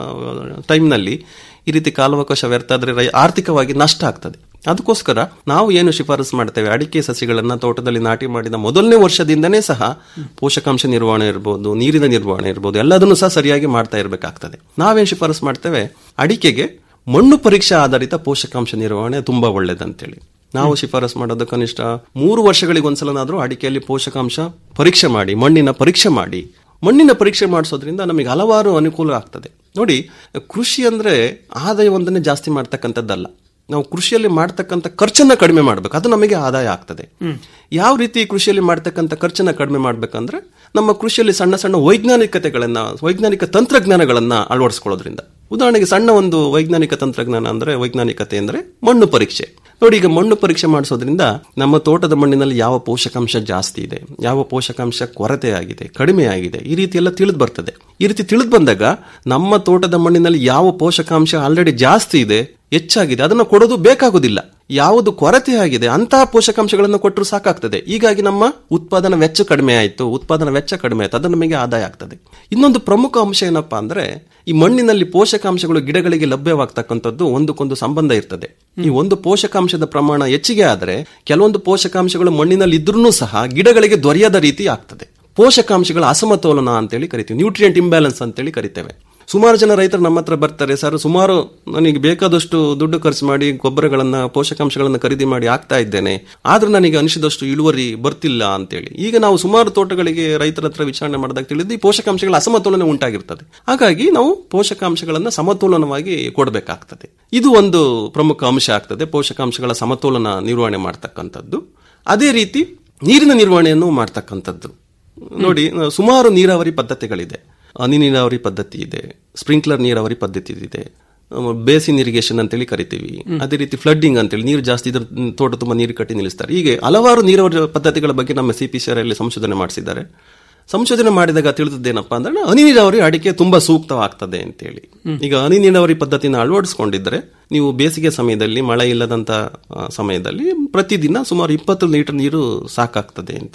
ಟೈಮ್ನಲ್ಲಿ ಈ ರೀತಿ ಕಾಲಾವಕಾಶ ವ್ಯರ್ಥ ಆದ್ರೆ ರೈ- ಆರ್ಥಿಕವಾಗಿ ನಷ್ಟ ಆಗ್ತದೆ ಅದಕ್ಕೋಸ್ಕರ ನಾವು ಏನು ಶಿಫಾರಸು ಮಾಡ್ತೇವೆ ಅಡಿಕೆ ಸಸಿಗಳನ್ನ ತೋಟದಲ್ಲಿ ನಾಟಿ ಮಾಡಿದ ಮೊದಲನೇ ವರ್ಷದಿಂದನೇ ಸಹ ಪೋಷಕಾಂಶ ನಿರ್ವಹಣೆ ಇರ್ಬೋದು ನೀರಿನ ನಿರ್ವಹಣೆ ಇರ್ಬೋದು ಎಲ್ಲದನ್ನು ಸಹ ಸರಿಯಾಗಿ ಮಾಡ್ತಾ ಇರಬೇಕಾಗ್ತದೆ ನಾವೇನು ಶಿಫಾರಸು ಮಾಡ್ತೇವೆ ಅಡಿಕೆಗೆ ಮಣ್ಣು ಪರೀಕ್ಷಾ ಆಧಾರಿತ ಪೋಷಕಾಂಶ ನಿರ್ವಹಣೆ ತುಂಬಾ ಒಳ್ಳೇದಂತೇಳಿ ನಾವು ಶಿಫಾರಸು ಮಾಡೋದು ಕನಿಷ್ಠ ಮೂರು ವರ್ಷಗಳಿಗೆ ಒಂದ್ಸಲನಾದ್ರೂ ಅಡಿಕೆಯಲ್ಲಿ ಪೋಷಕಾಂಶ ಪರೀಕ್ಷೆ ಮಾಡಿ ಮಣ್ಣಿನ ಪರೀಕ್ಷೆ ಮಾಡಿ ಮಣ್ಣಿನ ಪರೀಕ್ಷೆ ಮಾಡಿಸೋದ್ರಿಂದ ನಮಗೆ ಹಲವಾರು ಅನುಕೂಲ ಆಗ್ತದೆ ನೋಡಿ ಕೃಷಿ ಅಂದ್ರೆ ಆದಾಯವೊಂದನ್ನೇ ಜಾಸ್ತಿ ಮಾಡ್ತಕ್ಕಂಥದ್ದಲ್ಲ ನಾವು ಕೃಷಿಯಲ್ಲಿ ಮಾಡ್ತಕ್ಕಂಥ ಖರ್ಚನ್ನ ಕಡಿಮೆ ಮಾಡ್ಬೇಕು ಅದು ನಮಗೆ ಆದಾಯ ಆಗ್ತದೆ ಯಾವ ರೀತಿ ಕೃಷಿಯಲ್ಲಿ ಮಾಡ್ತಕ್ಕಂಥ ಖರ್ಚನ್ನ ಕಡಿಮೆ ಮಾಡ್ಬೇಕಂದ್ರೆ ನಮ್ಮ ಕೃಷಿಯಲ್ಲಿ ಸಣ್ಣ ಸಣ್ಣ ವೈಜ್ಞಾನಿಕತೆಗಳನ್ನ ವೈಜ್ಞಾನಿಕ ತಂತ್ರಜ್ಞಾನಗಳನ್ನ ಅಳವಡಿಸ್ಕೊಳ್ಳೋದ್ರಿಂದ ಉದಾಹರಣೆಗೆ ಸಣ್ಣ ಒಂದು ವೈಜ್ಞಾನಿಕ ತಂತ್ರಜ್ಞಾನ ಅಂದ್ರೆ ವೈಜ್ಞಾನಿಕತೆ ಅಂದ್ರೆ ಮಣ್ಣು ಪರೀಕ್ಷೆ ನೋಡಿ ಈಗ ಮಣ್ಣು ಪರೀಕ್ಷೆ ಮಾಡಿಸೋದ್ರಿಂದ ನಮ್ಮ ತೋಟದ ಮಣ್ಣಿನಲ್ಲಿ ಯಾವ ಪೋಷಕಾಂಶ ಜಾಸ್ತಿ ಇದೆ ಯಾವ ಪೋಷಕಾಂಶ ಕೊರತೆ ಆಗಿದೆ ಕಡಿಮೆ ಆಗಿದೆ ಈ ರೀತಿ ಎಲ್ಲ ತಿಳಿದು ಬರ್ತದೆ ಈ ರೀತಿ ತಿಳಿದು ಬಂದಾಗ ನಮ್ಮ ತೋಟದ ಮಣ್ಣಿನಲ್ಲಿ ಯಾವ ಪೋಷಕಾಂಶ ಆಲ್ರೆಡಿ ಜಾಸ್ತಿ ಇದೆ ಹೆಚ್ಚಾಗಿದೆ ಅದನ್ನು ಕೊಡೋದು ಬೇಕಾಗುದಿಲ್ಲ ಯಾವುದು ಕೊರತೆ ಆಗಿದೆ ಅಂತಹ ಪೋಷಕಾಂಶಗಳನ್ನು ಕೊಟ್ಟರು ಸಾಕಾಗ್ತದೆ ಹೀಗಾಗಿ ನಮ್ಮ ಉತ್ಪಾದನಾ ವೆಚ್ಚ ಕಡಿಮೆ ಆಯಿತು ಉತ್ಪಾದನಾ ವೆಚ್ಚ ಕಡಿಮೆ ಆಯ್ತು ಅದು ನಮಗೆ ಆದಾಯ ಆಗ್ತದೆ ಇನ್ನೊಂದು ಪ್ರಮುಖ ಅಂಶ ಏನಪ್ಪಾ ಅಂದ್ರೆ ಈ ಮಣ್ಣಿನಲ್ಲಿ ಪೋಷಕಾಂಶಗಳು ಗಿಡಗಳಿಗೆ ಲಭ್ಯವಾಗ್ತಕ್ಕಂಥದ್ದು ಒಂದಕ್ಕೊಂದು ಸಂಬಂಧ ಇರ್ತದೆ ಈ ಒಂದು ಪೋಷಕಾಂಶದ ಪ್ರಮಾಣ ಹೆಚ್ಚಿಗೆ ಆದರೆ ಕೆಲವೊಂದು ಪೋಷಕಾಂಶಗಳು ಮಣ್ಣಿನಲ್ಲಿ ಇದ್ರೂ ಸಹ ಗಿಡಗಳಿಗೆ ದೊರೆಯದ ರೀತಿ ಆಗ್ತದೆ ಪೋಷಕಾಂಶಗಳ ಅಸಮತೋಲನ ಅಂತೇಳಿ ಕರಿತೀವಿ ನ್ಯೂಟ್ರಿಯೆಂಟ್ ಇಂಬ್ಯಾಲೆನ್ಸ್ ಅಂತೇಳಿ ಕರಿತೇವೆ ಸುಮಾರು ಜನ ರೈತರು ನಮ್ಮ ಹತ್ರ ಬರ್ತಾರೆ ಸರ್ ಸುಮಾರು ನನಗೆ ಬೇಕಾದಷ್ಟು ದುಡ್ಡು ಖರ್ಚು ಮಾಡಿ ಗೊಬ್ಬರಗಳನ್ನ ಪೋಷಕಾಂಶಗಳನ್ನ ಖರೀದಿ ಮಾಡಿ ಆಗ್ತಾ ಇದ್ದೇನೆ ಆದ್ರೂ ನನಗೆ ಅನಿಸಿದಷ್ಟು ಇಳುವರಿ ಬರ್ತಿಲ್ಲ ಅಂತೇಳಿ ಈಗ ನಾವು ಸುಮಾರು ತೋಟಗಳಿಗೆ ರೈತರ ಹತ್ರ ವಿಚಾರಣೆ ಮಾಡಿದಾಗ ತಿಳಿದು ಈ ಪೋಷಕಾಂಶಗಳ ಅಸಮತೋಲನ ಉಂಟಾಗಿರ್ತದೆ ಹಾಗಾಗಿ ನಾವು ಪೋಷಕಾಂಶಗಳನ್ನ ಸಮತೋಲನವಾಗಿ ಕೊಡಬೇಕಾಗ್ತದೆ ಇದು ಒಂದು ಪ್ರಮುಖ ಅಂಶ ಆಗ್ತದೆ ಪೋಷಕಾಂಶಗಳ ಸಮತೋಲನ ನಿರ್ವಹಣೆ ಮಾಡ್ತಕ್ಕಂಥದ್ದು ಅದೇ ರೀತಿ ನೀರಿನ ನಿರ್ವಹಣೆಯನ್ನು ಮಾಡ್ತಕ್ಕಂಥದ್ದು ನೋಡಿ ಸುಮಾರು ನೀರಾವರಿ ಪದ್ಧತಿಗಳಿದೆ ಹನಿ ನೀರಾವರಿ ಪದ್ಧತಿ ಇದೆ ಸ್ಪ್ರಿಂಕ್ಲರ್ ನೀರಾವರಿ ಪದ್ಧತಿ ಇದೆ ಬೇಸಿನ್ ಇರಿಗೇಷನ್ ಅಂತೇಳಿ ಕರಿತೀವಿ ಅದೇ ರೀತಿ ಫ್ಲಡ್ಡಿಂಗ್ ಅಂತೇಳಿ ನೀರು ಜಾಸ್ತಿ ಇದ್ರ ತೋಟ ತುಂಬಾ ನೀರು ಕಟ್ಟಿ ನಿಲ್ಲಿಸ್ತಾರೆ ಹೀಗೆ ಹಲವಾರು ನೀರಾವರಿ ಪದ್ಧತಿಗಳ ಬಗ್ಗೆ ನಮ್ಮ ಸಿ ಪಿ ಸಿ ಅಲ್ಲಿ ಸಂಶೋಧನೆ ಮಾಡಿಸಿದ್ದಾರೆ ಸಂಶೋಧನೆ ಮಾಡಿದಾಗ ತಿಳಿದದ್ದೇನಪ್ಪಾ ಅಂದ್ರೆ ಹನಿ ನೀರಾವರಿ ಅಡಿಕೆ ತುಂಬಾ ಸೂಕ್ತವಾಗ್ತದೆ ಅಂತೇಳಿ ಈಗ ಹನಿ ನೀರಾವರಿ ಪದ್ಧತಿನ ಅಳವಡಿಸ್ಕೊಂಡಿದ್ರೆ ನೀವು ಬೇಸಿಗೆ ಸಮಯದಲ್ಲಿ ಮಳೆ ಇಲ್ಲದಂತ ಆ, ಸಮಯದಲ್ಲಿ ಪ್ರತಿದಿನ ಸುಮಾರು ಇಪ್ಪತ್ತು ಲೀಟರ್ ನೀರು ಸಾಕಾಗ್ತದೆ ಅಂತೇಳಿ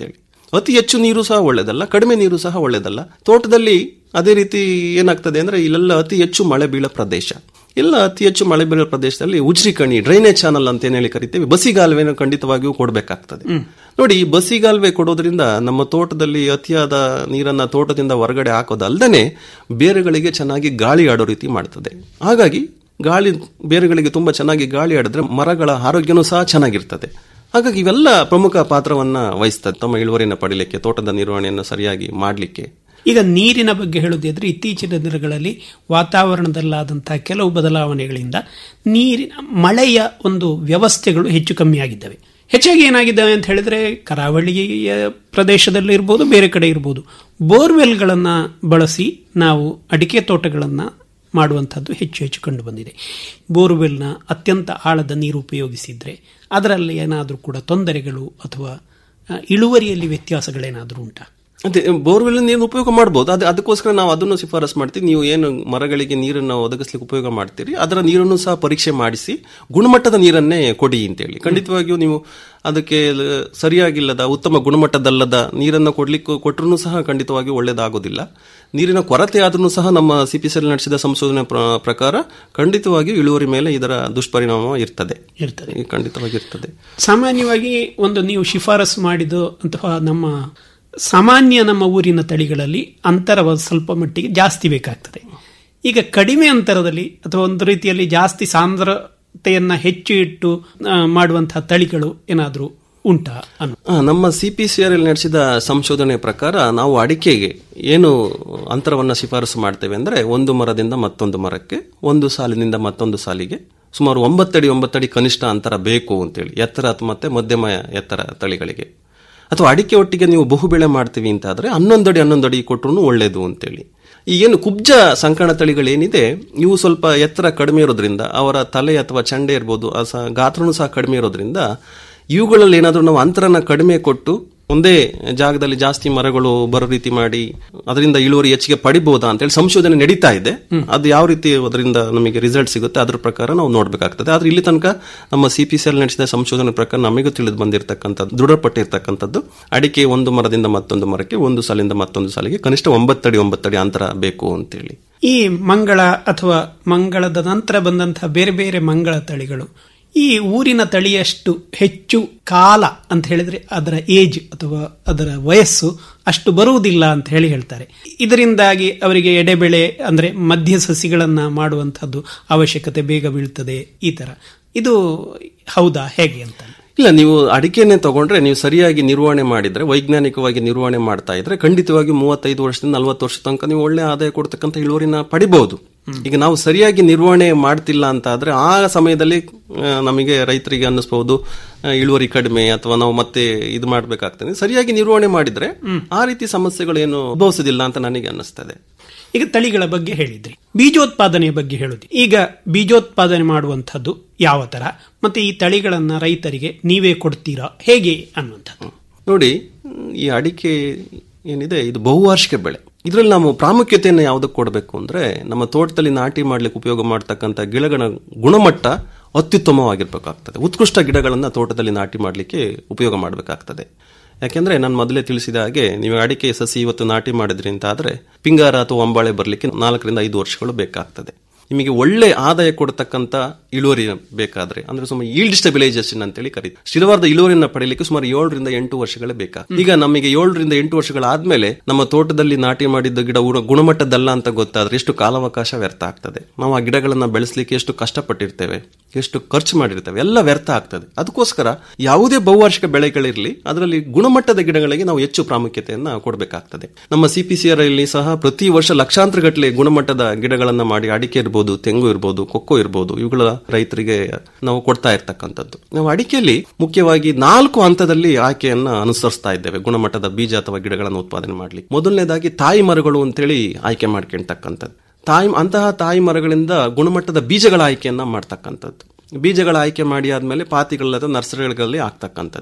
ಅತಿ ಹೆಚ್ಚು ನೀರು ಸಹ ಒಳ್ಳೇದಲ್ಲ ಕಡಿಮೆ ನೀರು ಸಹ ಒಳ್ಳೇದಲ್ಲ ತೋಟದಲ್ಲಿ ಅದೇ ರೀತಿ ಏನಾಗ್ತದೆ ಅಂದ್ರೆ ಇಲ್ಲೆಲ್ಲ ಅತಿ ಹೆಚ್ಚು ಮಳೆ ಬೀಳೋ ಪ್ರದೇಶ ಇಲ್ಲ ಅತಿ ಹೆಚ್ಚು ಮಳೆ ಬೀಳೋ ಪ್ರದೇಶದಲ್ಲಿ ಉಜ್ರಿ ಕಣಿ ಡ್ರೈನೇಜ್ ಚಾನಲ್ ಅಂತ ಏನ್ ಹೇಳಿ ಕರಿತೇವೆ ಬಸಿಗಾಲುವೆನ ಖಂಡಿತವಾಗಿಯೂ ಕೊಡಬೇಕಾಗ್ತದೆ ನೋಡಿ ಈ ಬಸಿಗಾಲುವೆ ಕೊಡೋದ್ರಿಂದ ನಮ್ಮ ತೋಟದಲ್ಲಿ ಅತಿಯಾದ ನೀರನ್ನ ತೋಟದಿಂದ ಹೊರಗಡೆ ಹಾಕೋದಲ್ದೇನೆ ಬೇರುಗಳಿಗೆ ಚೆನ್ನಾಗಿ ಗಾಳಿ ಆಡೋ ರೀತಿ ಮಾಡ್ತದೆ ಹಾಗಾಗಿ ಗಾಳಿ ಬೇರುಗಳಿಗೆ ತುಂಬಾ ಚೆನ್ನಾಗಿ ಗಾಳಿ ಆಡಿದ್ರೆ ಮರಗಳ ಆರೋಗ್ಯನೂ ಸಹ ಚೆನ್ನಾಗಿರ್ತದೆ ಹಾಗಾಗಿ ಇವೆಲ್ಲ ಪ್ರಮುಖ ಪಾತ್ರವನ್ನ ವಹಿಸ್ತದೆ ತಮ್ಮ ಇಳುವರಿನ ಪಡಿಲಿಕ್ಕೆ ತೋಟದ ನಿರ್ವಹಣೆಯನ್ನು ಸರಿಯಾಗಿ ಮಾಡಲಿಕ್ಕೆ ಈಗ ನೀರಿನ ಬಗ್ಗೆ ಹೇಳುವುದಾದ್ರೆ ಇತ್ತೀಚಿನ ದಿನಗಳಲ್ಲಿ ವಾತಾವರಣದಲ್ಲಾದಂತಹ ಕೆಲವು ಬದಲಾವಣೆಗಳಿಂದ ನೀರಿನ ಮಳೆಯ ಒಂದು ವ್ಯವಸ್ಥೆಗಳು ಹೆಚ್ಚು ಕಮ್ಮಿ ಆಗಿದ್ದಾವೆ ಹೆಚ್ಚಾಗಿ ಏನಾಗಿದ್ದಾವೆ ಅಂತ ಹೇಳಿದ್ರೆ ಕರಾವಳಿಯ ಪ್ರದೇಶದಲ್ಲಿ ಇರ್ಬೋದು ಬೇರೆ ಕಡೆ ಇರ್ಬೋದು ಬೋರ್ವೆಲ್ಗಳನ್ನು ಬಳಸಿ ನಾವು ಅಡಿಕೆ ತೋಟಗಳನ್ನು ಮಾಡುವಂಥದ್ದು ಹೆಚ್ಚು ಹೆಚ್ಚು ಕಂಡು ಬಂದಿದೆ ಬೋರ್ವೆಲ್ನ ಅತ್ಯಂತ ಆಳದ ನೀರು ಉಪಯೋಗಿಸಿದ್ರೆ ಅದರಲ್ಲಿ ಏನಾದರೂ ಕೂಡ ತೊಂದರೆಗಳು ಅಥವಾ ಆ, ಇಳುವರಿಯಲ್ಲಿ ವ್ಯತ್ಯಾಸಗಳೇನಾದರೂ ಉಂಟಾ ಅದೇ ಬೋರ್ವೆಲ್ ನೀರು ಉಪಯೋಗ ಮಾಡಬಹುದು ಅದೇ ಅದಕ್ಕೋಸ್ಕರ ನಾವು ಅದನ್ನು ಶಿಫಾರಸ್ ಮಾಡ್ತೀವಿ ನೀವು ಏನು ಮರಗಳಿಗೆ ನೀರನ್ನು ಒದಗಿಸ್ಲಿಕ್ಕೆ ಉಪಯೋಗ ಮಾಡ್ತೀರಿ ಅದರ ನೀರನ್ನು ಸಹ ಪರೀಕ್ಷೆ ಮಾಡಿಸಿ ಗುಣಮಟ್ಟದ ನೀರನ್ನೇ ಕೊಡಿ ಅಂತೇಳಿ ಖಂಡಿತವಾಗಿಯೂ ನೀವು ಅದಕ್ಕೆ ಲ- ಸರಿಯಾಗಿಲ್ಲದ ಉತ್ತಮ ಗುಣಮಟ್ಟದಲ್ಲದ ನೀರನ್ನು ಕೊಡ್ಲಿಕ್ಕೆ ಕೊಟ್ಟರು ಸಹ ಖಂಡಿತವಾಗಿಯೂ ಒಳ್ಳೇದಾಗೋದಿಲ್ಲ ನೀರಿನ ಕೊರತೆ ಆದ್ರೂ ಸಹ ನಮ್ಮ ಸಿಪಿಸಿಎಲ್ ನಡೆಸಿದ ಸಂಶೋಧನೆ ಪ್ರ- ಪ್ರಕಾರ ಖಂಡಿತವಾಗಿಯೂ ಇಳುವರಿ ಮೇಲೆ ಇದರ ದುಷ್ಪರಿಣಾಮ ಇರ್ತದೆ ಇರ್ತದೆ ಖಂಡಿತವಾಗಿ ಇರ್ತದೆ ಸಾಮಾನ್ಯವಾಗಿ ಒಂದು ನೀವು ಶಿಫಾರಸು ಮಾಡಿದ ಅಥವಾ ನಮ್ಮ ಸಾಮಾನ್ಯ ನಮ್ಮ ಊರಿನ ತಳಿಗಳಲ್ಲಿ ಅಂತರವ ಸ್ವಲ್ಪ ಮಟ್ಟಿಗೆ ಜಾಸ್ತಿ ಬೇಕಾಗ್ತದೆ ಈಗ ಕಡಿಮೆ ಅಂತರದಲ್ಲಿ ಅಥವಾ ಒಂದು ರೀತಿಯಲ್ಲಿ ಜಾಸ್ತಿ ಸಾಂದ್ರತೆಯನ್ನ ಹೆಚ್ಚು ಇಟ್ಟು ಆ, ಮಾಡುವಂತಹ ತಳಿಗಳು ಏನಾದರೂ ಉಂಟಾ ಅನ್ನು ಆ, ನಮ್ಮ C P C R L ನಡೆಸಿದ ಸಂಶೋಧನೆ ಪ್ರಕಾರ ನಾವು ಅಡಿಕೆಗೆ ಏನು ಅಂತರವನ್ನು ಶಿಫಾರಸು ಮಾಡ್ತೇವೆ ಅಂದ್ರೆ ಒಂದು ಮರದಿಂದ ಮತ್ತೊಂದು ಮರಕ್ಕೆ ಒಂದು ಸಾಲಿನಿಂದ ಮತ್ತೊಂದು ಸಾಲಿಗೆ ಸುಮಾರು ಒಂಬತ್ತಡಿ ಒಂಬತ್ತಡಿ ಕನಿಷ್ಠ ಅಂತರ ಬೇಕು ಅಂತೇಳಿ ಎತ್ತರ ಅಥವಾ ಮತ್ತೆ ಮಧ್ಯಮ ಎತ್ತರ ತಳಿಗಳಿಗೆ ಅಥವಾ ಅಡಿಕೆ ಒಟ್ಟಿಗೆ ನೀವು ಬಹುಬೆಳೆ ಮಾಡ್ತೀವಿ ಅಂತ ಆದ್ರೆ ಹನ್ನೊಂದಡಿ ಹನ್ನೊಂದಡಿ ಕೊಟ್ಟರು ಒಳ್ಳೇದು ಅಂತೇಳಿ ಈ ಏನು ಕುಬ್ಜ ಸಂಕಣ ತಳಿಗಳೇನಿದೆ ಇವು ಸ್ವಲ್ಪ ಎತ್ತರ ಕಡಿಮೆ ಇರೋದ್ರಿಂದ ಅವರ ತಲೆ ಅಥವಾ ಚಂಡೆ ಇರ್ಬೋದು ಆ ಸಹ ಗಾತ್ರನೂ ಸಹ ಕಡಿಮೆ ಇರೋದ್ರಿಂದ ಇವುಗಳಲ್ಲಿ ಏನಾದರೂ ನಾವು ಅಂತರನ ಕಡಿಮೆ ಕೊಟ್ಟು ಒಂದೇ ಜಾಗದಲ್ಲಿ ಜಾಸ್ತಿ ಮರಗಳು ಬರೋ ರೀತಿ ಮಾಡಿ ಅದರಿಂದ ಇಳುವರಿ ಹೆಚ್ಚಿಗೆ ಪಡಿಬಹುದಾ ಅಂತೇಳಿ ಸಂಶೋಧನೆ ನಡೀತಾ ಇದೆ ಅದು ಯಾವ ರೀತಿ ಅದರಿಂದ ನಮಗೆ ರಿಸಲ್ಟ್ ಸಿಗುತ್ತೆ ಅದ್ರ ಪ್ರಕಾರ ನಾವು ನೋಡ್ಬೇಕಾಗ್ತದೆ ಆದ್ರೆ ಇಲ್ಲಿ ತನಕ ನಮ್ಮ ಸಿ ಪಿ ಸಿ ಎಲ್ ನಡೆಸಿದ ಸಂಶೋಧನೆ ಪ್ರಕಾರ ನಮಗೂ ತಿಳಿದು ಬಂದಿರತಕ್ಕಂಥದ್ದು ದೃಢಪಟ್ಟಿರ್ತಕ್ಕಂಥದ್ದು ಅಡಿಕೆ ಒಂದು ಮರದಿಂದ ಮತ್ತೊಂದು ಮರಕ್ಕೆ ಒಂದು ಸಾಲಿಂದ ಮತ್ತೊಂದು ಸಾಲಿಗೆ ಕನಿಷ್ಠ ಒಂಬತ್ತಡಿ ಒಂಬತ್ತಡಿ ಅಂತರ ಬೇಕು ಅಂತೇಳಿ ಈ ಮಂಗಳ ಅಥವಾ ಮಂಗಳದ ನಂತರ ಬಂದಂತಹ ಬೇರೆ ಬೇರೆ ಮಂಗಳ ತಳಿಗಳು ಈ ಊರಿನ ತಳಿಯಷ್ಟು ಹೆಚ್ಚು ಕಾಲ ಅಂತ ಹೇಳಿದ್ರೆ ಅದರ ಏಜ್ ಅಥವಾ ಅದರ ವಯಸ್ಸು ಅಷ್ಟು ಬರುವುದಿಲ್ಲ ಅಂತ ಹೇಳಿ ಹೇಳ್ತಾರೆ ಇದರಿಂದಾಗಿ ಅವರಿಗೆ ಎಡೆಬೆಳೆ ಅಂದ್ರೆ ಮಧ್ಯ ಸಸಿಗಳನ್ನ ಮಾಡುವಂತಹದ್ದು ಅವಶ್ಯಕತೆ ಬೇಗ ಬೀಳ್ತದೆ ಈ ತರ ಇದು ಹೌದಾ ಹೇಗೆ ಅಂತ ಇಲ್ಲ ನೀವು ಅಡಿಕೆನೆ ತಗೊಂಡ್ರೆ ನೀವು ಸರಿಯಾಗಿ ನಿರ್ವಹಣೆ ಮಾಡಿದ್ರೆ ವೈಜ್ಞಾನಿಕವಾಗಿ ನಿರ್ವಹಣೆ ಮಾಡ್ತಾ ಇದ್ರೆ ಖಂಡಿತವಾಗಿ ಮೂವತ್ತೈದು ವರ್ಷದಿಂದ ನಲವತ್ತು ವರ್ಷ ತನಕ ನೀವು ಒಳ್ಳೆ ಆದಾಯ ಕೊಡ್ತಕ್ಕಂಥ ಇಳುವರಿನ ಪಡಿಬಹುದು ಈಗ ನಾವು ಸರಿಯಾಗಿ ನಿರ್ವಹಣೆ ಮಾಡ್ತಿಲ್ಲ ಅಂತ ಆದ್ರೆ ಆ ಸಮಯದಲ್ಲಿ ಆ, ನಮಗೆ ರೈತರಿಗೆ ಅನ್ನಿಸ್ಬಹುದು ಆ, ಇಳುವರಿ ಕಡಿಮೆ ಅಥವಾ ನಾವು ಮತ್ತೆ ಇದು ಮಾಡ್ಬೇಕಾಗ್ತದೆ ಸರಿಯಾಗಿ ನಿರ್ವಹಣೆ ಮಾಡಿದ್ರೆ ಆ ರೀತಿ ಸಮಸ್ಯೆಗಳೇನು ಉದ್ಭವಿಸೋದಿಲ್ಲ ಅಂತ ನನಗೆ ಅನ್ನಿಸ್ತದೆ ಈಗ ತಳಿಗಳ ಬಗ್ಗೆ ಹೇಳಿದ್ರಿ ಬೀಜೋತ್ಪಾದನೆಯ ಬಗ್ಗೆ ಹೇಳುದು ಈಗ ಬೀಜೋತ್ಪಾದನೆ ಮಾಡುವಂಥದ್ದು ಯಾವ ತರ ಮತ್ತೆ ಈ ತಳಿಗಳನ್ನ ರೈತರಿಗೆ ನೀವೇ ಕೊಡ್ತೀರಾ ಹೇಗೆ ಅನ್ನುವಂಥದ್ದು ನೋಡಿ ಈ ಅಡಿಕೆ ಏನಿದೆ ಇದು ಬಹುವಾರ್ಷಿಕ ಬೆಳೆ ಇದರಲ್ಲಿ ನಾವು ಪ್ರಾಮುಖ್ಯತೆಯನ್ನು ಯಾವುದಕ್ಕೆ ಕೊಡಬೇಕು ಅಂದ್ರೆ ನಮ್ಮ ತೋಟದಲ್ಲಿ ನಾಟಿ ಮಾಡ್ಲಿಕ್ಕೆ ಉಪಯೋಗ ಮಾಡ್ತಕ್ಕಂಥ ಗಿಡಗಳ ಗುಣಮಟ್ಟ ಅತ್ಯುತ್ತಮವಾಗಿರ್ಬೇಕಾಗ್ತದೆ ಉತ್ಕೃಷ್ಟ ಗಿಡಗಳನ್ನ ತೋಟದಲ್ಲಿ ನಾಟಿ ಮಾಡಲಿಕ್ಕೆ ಉಪಯೋಗ ಮಾಡಬೇಕಾಗ್ತದೆ ಯಾಕೆಂದ್ರೆ ನಾನು ಮೊದಲೇ ತಿಳಿಸಿದ ಹಾಗೆ ನೀವು ಅಡಿಕೆ ಸಸಿ ಇವತ್ತು ನಾಟಿ ಮಾಡಿದ್ರಿ ಅಂತ ಆದ್ರೆ ಪಿಂಗಾರ ಅಥವಾ ಒಂಬಾಳೆ ಬರಲಿಕ್ಕೆ ನಾಲ್ಕರಿಂದ ಐದು ವರ್ಷಗಳು ಬೇಕಾಗ್ತದೆ ನಿಮಗೆ ಒಳ್ಳೆ ಆದಾಯ ಕೊಡತಕ್ಕಂತ ಇಳುವರಿ ಬೇಕಾದ್ರೆ ಅಂದ್ರೆ ಸುಮಾರು ಈಲ್ಡ್ ಸ್ಟೆಬಿಲೈಸೇಷನ್ ಅಂತೇಳಿ ಕರೀತಾರೆ ಸ್ಥಿರವಾದ ಇಳುವರಿಯನ್ನು ಪಡೆಯಲಿಕ್ಕೆ ಸುಮಾರು ಏಳರಿಂದ ಎಂಟು ವರ್ಷಗಳೇ ಬೇಕಾ ಈಗ ನಮಗೆ ಏಳರಿಂದ ಎಂಟು ವರ್ಷಗಳಾದ್ಮೇಲೆ ನಮ್ಮ ತೋಟದಲ್ಲಿ ನಾಟಿ ಮಾಡಿದ್ದ ಗಿಡ ಉಣ- ಗುಣಮಟ್ಟದಲ್ಲ ಅಂತ ಗೊತ್ತಾದ್ರೆ ಎಷ್ಟು ಕಾಲಾವಕಾಶ ವ್ಯರ್ಥ ಆಗ್ತದೆ ನಾವು ಆ ಗಿಡಗಳನ್ನ ಬೆಳೆಸಲಿಕ್ಕೆ ಎಷ್ಟು ಕಷ್ಟಪಟ್ಟಿರ್ತೇವೆ ಎಷ್ಟು ಖರ್ಚು ಮಾಡಿರ್ತೇವೆ ಎಲ್ಲ ವ್ಯರ್ಥ ಆಗ್ತದೆ ಅದಕ್ಕೋಸ್ಕರ ಯಾವುದೇ ಬಹುವಾರ್ಷಿಕ ಬೆಳೆಗಳಿರಲಿ ಅದರಲ್ಲಿ ಗುಣಮಟ್ಟದ ಗಿಡಗಳಿಗೆ ನಾವು ಹೆಚ್ಚು ಪ್ರಾಮುಖ್ಯತೆಯನ್ನ ಕೊಡಬೇಕಾಗ್ತದೆ ನಮ್ಮ ಸಿಪಿಸಿಆರ್ ಅಲ್ಲಿ ಸಹ ಪ್ರತಿ ವರ್ಷ ಲಕ್ಷಾಂತರ ಗಟ್ಟಲೆ ಗುಣಮಟ್ಟದ ಗಿಡಗಳನ್ನ ಮಾಡಿ ಅಡಿಕೆ ಇರ್ಬೋದು ತೆಂಗು ಇರ್ಬೋದು ಕೊಕ್ಕೋ ಇರ್ಬೋದು ಇವುಗಳ ರೈತರಿಗೆ ನಾವು ಕೊಡ್ತಾ ಇರ್ತಕ್ಕಂಥದ್ದು ನಾವು ಅಡಿಕೆಯಲ್ಲಿ ಮುಖ್ಯವಾಗಿ ನಾಲ್ಕು ಹಂತದಲ್ಲಿ ಆಯ್ಕೆಯನ್ನ ಅನುಸರಿಸ್ತಾ ಇದ್ದೇವೆ ಗುಣಮಟ್ಟದ ಬೀಜ ಅಥವಾ ಗಿಡಗಳನ್ನು ಉತ್ಪಾದನೆ ಮಾಡ್ಲಿಕ್ಕೆ ಮೊದಲನೇದಾಗಿ ತಾಯಿ ಮರಗಳು ಅಂತೇಳಿ ಆಯ್ಕೆ ಮಾಡ್ಕೊಳ್ತಕ್ಕಂಥದ್ದು ತಾಯಿ ಅಂತಹ ತಾಯಿ ಮರಗಳಿಂದ ಗುಣಮಟ್ಟದ ಬೀಜಗಳ ಆಯ್ಕೆಯನ್ನ ಮಾಡ್ತಕ್ಕಂಥದ್ದು ಬೀಜಗಳ ಆಯ್ಕೆ ಮಾಡಿ ಆದ್ಮೇಲೆ ಪಾತಿಗಳ ಅಥವಾ ನರ್ಸರಿಗಳಲ್ಲಿ ಆಗ್ತಕ್ಕಂಥದ್ದು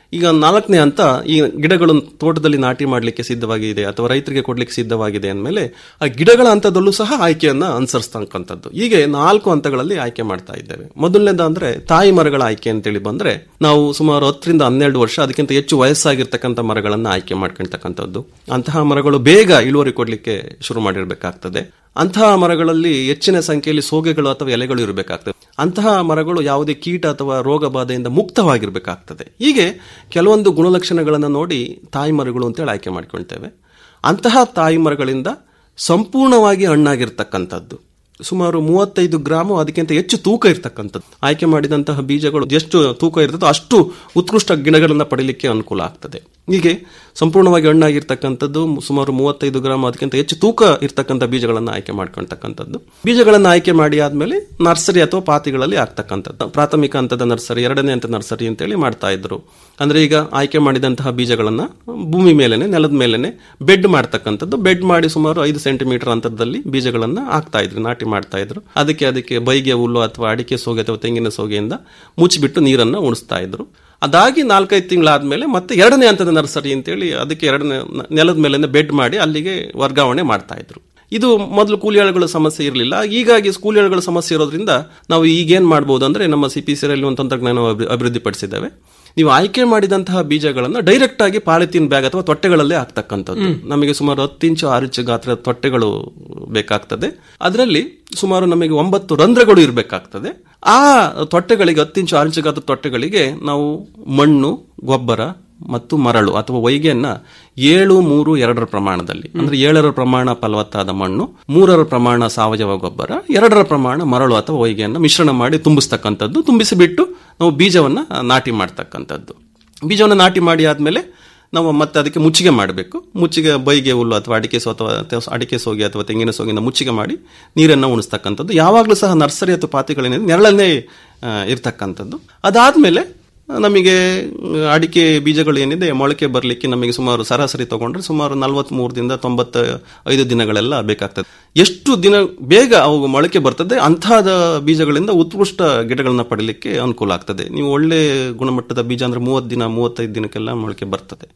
ಈಗ ನಾಲ್ಕನೇ ಹಂತ ಈ ಗಿಡಗಳು ತೋಟದಲ್ಲಿ ನಾಟಿ ಮಾಡಲಿಕ್ಕೆ ಸಿದ್ಧವಾಗಿದೆ ಅಥವಾ ರೈತರಿಗೆ ಕೊಡ್ಲಿಕ್ಕೆ ಸಿದ್ಧವಾಗಿದೆ ಅಂದಮೇಲೆ ಆ ಗಿಡಗಳ ಹಂತದಲ್ಲೂ ಸಹ ಆಯ್ಕೆಯನ್ನ ಅನುಸರಿಸ್ತಕ್ಕಂಥದ್ದು ಹೀಗೆ ನಾಲ್ಕು ಹಂತಗಳಲ್ಲಿ ಆಯ್ಕೆ ಮಾಡ್ತಾ ಇದ್ದೇವೆ ಮೊದಲನೇದ ಅಂದ್ರೆ ತಾಯಿ ಮರಗಳ ಆಯ್ಕೆ ಅಂತೇಳಿ ಬಂದ್ರೆ ನಾವು ಸುಮಾರು ಹತ್ತರಿಂದ ಹನ್ನೆರಡು ವರ್ಷ ಅದಕ್ಕಿಂತ ಹೆಚ್ಚು ವಯಸ್ಸಾಗಿರ್ತಕ್ಕಂಥ ಮರಗಳನ್ನ ಆಯ್ಕೆ ಮಾಡ್ಕೊಳ್ತಕ್ಕಂಥದ್ದು ಅಂತಹ ಮರಗಳು ಬೇಗ ಇಳುವರಿ ಕೊಡ್ಲಿಕ್ಕೆ ಶುರು ಮಾಡಿರ್ಬೇಕಾಗ್ತದೆ ಅಂತಹ ಮರಗಳಲ್ಲಿ ಹೆಚ್ಚಿನ ಸಂಖ್ಯೆಯಲ್ಲಿ ಸೋಗೆಗಳು ಅಥವಾ ಎಲೆಗಳು ಇರಬೇಕಾಗ್ತದೆ ಅಂತಹ ಮರಗಳು ಯಾವುದೇ ಕೀಟ ಅಥವಾ ರೋಗ ಬಾಧೆಯಿಂದ ಮುಕ್ತವಾಗಿರ್ಬೇಕಾಗ್ತದೆ ಹೀಗೆ ಕೆಲವೊಂದು ಗುಣಲಕ್ಷಣಗಳನ್ನು ನೋಡಿ ತಾಯಿ ಮರಗಳು ಅಂತೇಳಿ ಆಯ್ಕೆ ಮಾಡ್ಕೊಳ್ತೇವೆ ಅಂತಹ ತಾಯಿ ಮರಗಳಿಂದ ಸಂಪೂರ್ಣವಾಗಿ ಹಣ್ಣಾಗಿರ್ತಕ್ಕಂಥದ್ದು ಸುಮಾರು ಮೂವತ್ತೈದು ಗ್ರಾಮ್ ಅದಕ್ಕಿಂತ ಹೆಚ್ಚು ತೂಕ ಇರ್ತಕ್ಕಂಥದ್ದು ಆಯ್ಕೆ ಮಾಡಿದಂತಹ ಬೀಜಗಳು ಎಷ್ಟು ತೂಕ ಇರ್ತದೋ ಅಷ್ಟು ಉತ್ಕೃಷ್ಟ ಗಿಡಗಳನ್ನು ಪಡಿಲಿಕ್ಕೆ ಅನುಕೂಲ ಆಗ್ತದೆ ಹೀಗೆ ಸಂಪೂರ್ಣವಾಗಿ ಹಣ್ಣಾಗಿರ್ತಕ್ಕಂಥದ್ದು ಸುಮಾರು ಮೂವತ್ತೈದು ಗ್ರಾಮ್ ಅದಕ್ಕಿಂತ ಹೆಚ್ಚು ತೂಕ ಇರ್ತಕ್ಕಂಥ ಬೀಜಗಳನ್ನು ಆಯ್ಕೆ ಮಾಡ್ಕೊಳ್ತಕ್ಕಂಥದ್ದು ಬೀಜಗಳನ್ನು ಆಯ್ಕೆ ಮಾಡಿ ಆದ್ಮೇಲೆ ನರ್ಸರಿ ಅಥವಾ ಪಾತಿಗಳಲ್ಲಿ ಆಗ್ತಕ್ಕಂಥದ್ದು ಪ್ರಾಥಮಿಕ ಹಂತದ ನರ್ಸರಿ ಎರಡನೇ ಹಂತದ ನರ್ಸರಿ ಅಂತೇಳಿ ಮಾಡ್ತಾ ಇದ್ರು ಅಂದ್ರೆ ಈಗ ಆಯ್ಕೆ ಮಾಡಿದಂತಹ ಬೀಜಗಳನ್ನ ಭೂಮಿ ಮೇಲೆನೆ ನೆಲದ ಮೇಲೆನೆ ಬೆಡ್ ಮಾಡ್ತಕ್ಕಂಥದ್ದು ಬೆಡ್ ಮಾಡಿ ಸುಮಾರು ಐದು ಸೆಂಟಿಮೀಟರ್ ಅಂತರದಲ್ಲಿ ಬೀಜಗಳನ್ನ ಹಾಕ್ತಾ ಇದ್ರು ನಾಟಿ ಮಾಡ್ತಾ ಇದ್ರು ಅದಕ್ಕೆ ಅದಕ್ಕೆ ಬೈಗೆ ಹುಲ್ಲು ಅಥವಾ ಅಡಿಕೆ ಸೋಗೆ ಅಥವಾ ತೆಂಗಿನ ಸೋಗೆಯಿಂದ ಮುಚ್ಚಿಬಿಟ್ಟು ನೀರನ್ನ ಉಣಿಸ್ತಾ ಇದ್ರು ಅದಾಗಿ ನಾಲ್ಕೈದು ತಿಂಗಳಾದ್ಮೇಲೆ ಮತ್ತೆ ಎರಡನೇ ಹಂತದ ನರ್ಸರಿ ಅಂತೇಳಿ ಅದಕ್ಕೆ ಎರಡನೇ ನೆಲದ ಮೇಲೆ ಬೆಡ್ ಮಾಡಿ ಅಲ್ಲಿಗೆ ವರ್ಗಾವಣೆ ಮಾಡ್ತಾ ಇದ್ರು ಇದು ಮೊದಲು ಕೂಲಿಯಾಳುಗಳ ಸಮಸ್ಯೆ ಇರಲಿಲ್ಲ ಹೀಗಾಗಿ ಕೂಲಿಯಾಳುಗಳ ಸಮಸ್ಯೆ ಇರೋದ್ರಿಂದ ನಾವು ಈಗೇನ್ ಮಾಡಬಹುದು ಅಂದ್ರೆ ನಮ್ಮ ಸಿ ಪಿ ಸಿ ಒಂದು ತಂತ್ರಜ್ಞಾನ ಅಭಿವೃದ್ಧಿಪಡಿಸಿದ್ದೇವೆ ನೀವು ಆಯ್ಕೆ ಮಾಡಿದಂತಹ ಬೀಜಗಳನ್ನು ಡೈರೆಕ್ಟ್ ಆಗಿ ಪಾಲಿಥೀನ್ ಬ್ಯಾಗ್ ಅಥವಾ ತೊಟ್ಟೆಗಳಲ್ಲೇ ಹಾಕ್ತಕ್ಕಂಥದ್ದು ನಮಗೆ ಸುಮಾರು ಹತ್ತು ಇಂಚು ಆರು ಇಂಚು ಗಾತ್ರದ ತೊಟ್ಟೆಗಳು ಬೇಕಾಗ್ತದೆ ಅದರಲ್ಲಿ ಸುಮಾರು ನಮಗೆ ಒಂಬತ್ತು ರಂಧ್ರಗಳು ಇರಬೇಕಾಗ್ತದೆ ಆ ತೊಟ್ಟೆಗಳಿಗೆ ಹತ್ತು ಇಂಚು ಆರು ಇಂಚು ಗಾತ್ರದ ತೊಟ್ಟೆಗಳಿಗೆ ನಾವು ಮಣ್ಣು ಗೊಬ್ಬರ ಮತ್ತು ಮರಳು ಅಥವಾ ವೈಗೆಯನ್ನ ಏಳು ಮೂರು ಎರಡರ ಪ್ರಮಾಣದಲ್ಲಿ ಅಂದ್ರೆ ಏಳರ ಪ್ರಮಾಣ ಫಲವತ್ತಾದ ಮಣ್ಣು ಮೂರರ ಪ್ರಮಾಣ ಸಾವಯವ ಗೊಬ್ಬರ ಎರಡರ ಪ್ರಮಾಣ ಮರಳು ಅಥವಾ ವೈಗೆಯನ್ನ ಮಿಶ್ರಣ ಮಾಡಿ ತುಂಬಿಸ್ತಕ್ಕಂಥದ್ದು ತುಂಬಿಸಿಬಿಟ್ಟು ನಾವು ಬೀಜವನ್ನ ನಾಟಿ ಮಾಡ್ತಕ್ಕಂಥದ್ದು ಬೀಜವನ್ನು ನಾಟಿ ಮಾಡಿ ಆದ್ಮೇಲೆ ನಾವು ಮತ್ತೆ ಅದಕ್ಕೆ ಮುಚ್ಚಿಗೆ ಮಾಡಬೇಕು ಮುಚ್ಚಿಗೆ ಬೈಗೆ ಹುಲ್ಲು ಅಥವಾ ಅಡಿಕೆ ಸೋ ಅಥವಾ ಅಡಿಕೆ ಸೋಗೆ ಅಥವಾ ತೆಂಗಿನ ಸೋಗಿನ ಮುಚ್ಚಿಗೆ ಮಾಡಿ ನೀರನ್ನು ಉಣಿಸ್ತಕ್ಕಂಥದ್ದು ಯಾವಾಗಲೂ ಸಹ ನರ್ಸರಿ ಅಥವಾ ಪಾತಿಗಳೇನಿದೆ ನೆರಳನ್ನೇ ಇರ್ತಕ್ಕಂಥದ್ದು ಅದಾದ್ಮೇಲೆ ನಮಗೆ ಅಡಿಕೆ ಬೀಜಗಳು ಏನಿದೆ ಮೊಳಕೆ ಬರಲಿಕ್ಕೆ ನಮಗೆ ಸುಮಾರು ಸರಾಸರಿ ತಗೊಂಡ್ರೆ ಸುಮಾರು ನಲವತ್ಮೂರದಿಂದ ತೊಂಬತ್ತ ಐದು ದಿನಗಳೆಲ್ಲ ಬೇಕಾಗ್ತದೆ ಎಷ್ಟು ದಿನ ಬೇಗ ಅವು ಮೊಳಕೆ ಬರ್ತದೆ ಅಂಥದ ಬೀಜಗಳಿಂದ ಉತ್ಕೃಷ್ಟ ಗಿಡಗಳನ್ನ ಪಡೀಲಿಕ್ಕೆ ಅನುಕೂಲ ಆಗ್ತದೆ ನೀವು ಒಳ್ಳೆ ಗುಣಮಟ್ಟದ ಬೀಜ ಅಂದ್ರೆ ಮೂವತ್ತು ದಿನ ಮೂವತ್ತೈದು ದಿನಕ್ಕೆಲ್ಲ ಮೊಳಕೆ ಬರ್ತದೆ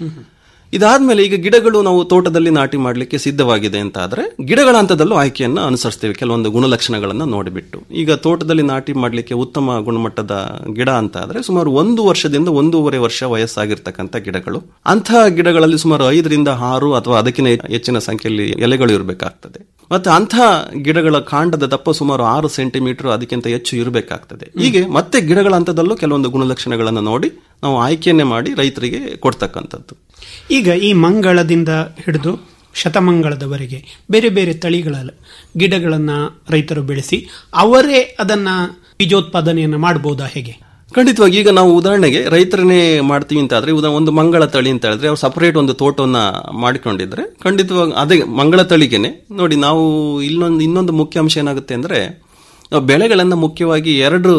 ಇದಾದ್ಮೇಲೆ ಈಗ ಗಿಡಗಳು ನಾವು ತೋಟದಲ್ಲಿ ನಾಟಿ ಮಾಡಲಿಕ್ಕೆ ಸಿದ್ಧವಾಗಿದೆ ಅಂತ ಆದ್ರೆ ಗಿಡಗಳ ಹಂತದಲ್ಲೂ ಆಯ್ಕೆಯನ್ನು ಅನುಸರಿಸ್ತೇವೆ ಕೆಲವೊಂದು ಗುಣಲಕ್ಷಣಗಳನ್ನು ನೋಡಿಬಿಟ್ಟು ಈಗ ತೋಟದಲ್ಲಿ ನಾಟಿ ಮಾಡಲಿಕ್ಕೆ ಉತ್ತಮ ಗುಣಮಟ್ಟದ ಗಿಡ ಅಂತ ಆದ್ರೆ ಸುಮಾರು ಒಂದು ವರ್ಷದಿಂದ ಒಂದೂವರೆ ವರ್ಷ ವಯಸ್ಸಾಗಿರ್ತಕ್ಕಂಥ ಗಿಡಗಳು ಅಂತಹ ಗಿಡಗಳಲ್ಲಿ ಸುಮಾರು ಐದರಿಂದ ಆರು ಅಥವಾ ಅದಕ್ಕಿಂತ ಹೆಚ್ಚಿನ ಸಂಖ್ಯೆಯಲ್ಲಿ ಎಲೆಗಳು ಇರಬೇಕಾಗ್ತದೆ ಮತ್ತೆ ಅಂತಹ ಗಿಡಗಳ ಕಾಂಡದ ದಪ್ಪ ಸುಮಾರು ಆರು ಸೆಂಟಿಮೀಟರ್ ಅದಕ್ಕಿಂತ ಹೆಚ್ಚು ಇರಬೇಕಾಗ್ತದೆ ಹೀಗೆ ಮತ್ತೆ ಗಿಡಗಳ ಹಂತದಲ್ಲೂ ಕೆಲವೊಂದು ಗುಣಲಕ್ಷಣಗಳನ್ನು ನೋಡಿ ನಾವು ಆಯ್ಕೆಯನ್ನೇ ಮಾಡಿ ರೈತರಿಗೆ ಕೊಡ್ತಕ್ಕಂಥದ್ದು ಈಗ ಈ ಮಂಗಳದಿಂದ ಹಿಡಿದು ಶತಮಂಗಳದವರೆಗೆ ಬೇರೆ ಬೇರೆ ತಳಿಗಳ ಗಿಡಗಳನ್ನ ರೈತರು ಬೆಳೆಸಿ ಅವರೇ ಅದನ್ನ ಬೀಜೋತ್ಪಾದನೆಯನ್ನ ಮಾಡಬಹುದಾ ಹೇಗೆ ಖಂಡಿತವಾಗಿ ಈಗ ನಾವು ಉದಾಹರಣೆಗೆ ರೈತರನ್ನೇ ಮಾಡ್ತೀವಿ ಅಂತ ಆದ್ರೆ ಉದಾ ಒಂದು ಮಂಗಳ ತಳಿ ಅಂತ ಹೇಳಿದ್ರೆ ಅವ್ರು ಸಪರೇಟ್ ಒಂದು ತೋಟವನ್ನ ಮಾಡಿಕೊಂಡಿದ್ರೆ ಖಂಡಿತವಾಗಿ ಅದೇ ಮಂಗಳ ತಳಿಗೆನೆ ನೋಡಿ ನಾವು ಇಲ್ಲೊಂದು ಇನ್ನೊಂದು ಮುಖ್ಯ ಅಂಶ ಏನಾಗುತ್ತೆ ಅಂದ್ರೆ ನಾವು ಬೆಳೆಗಳನ್ನು ಮುಖ್ಯವಾಗಿ ಎರಡು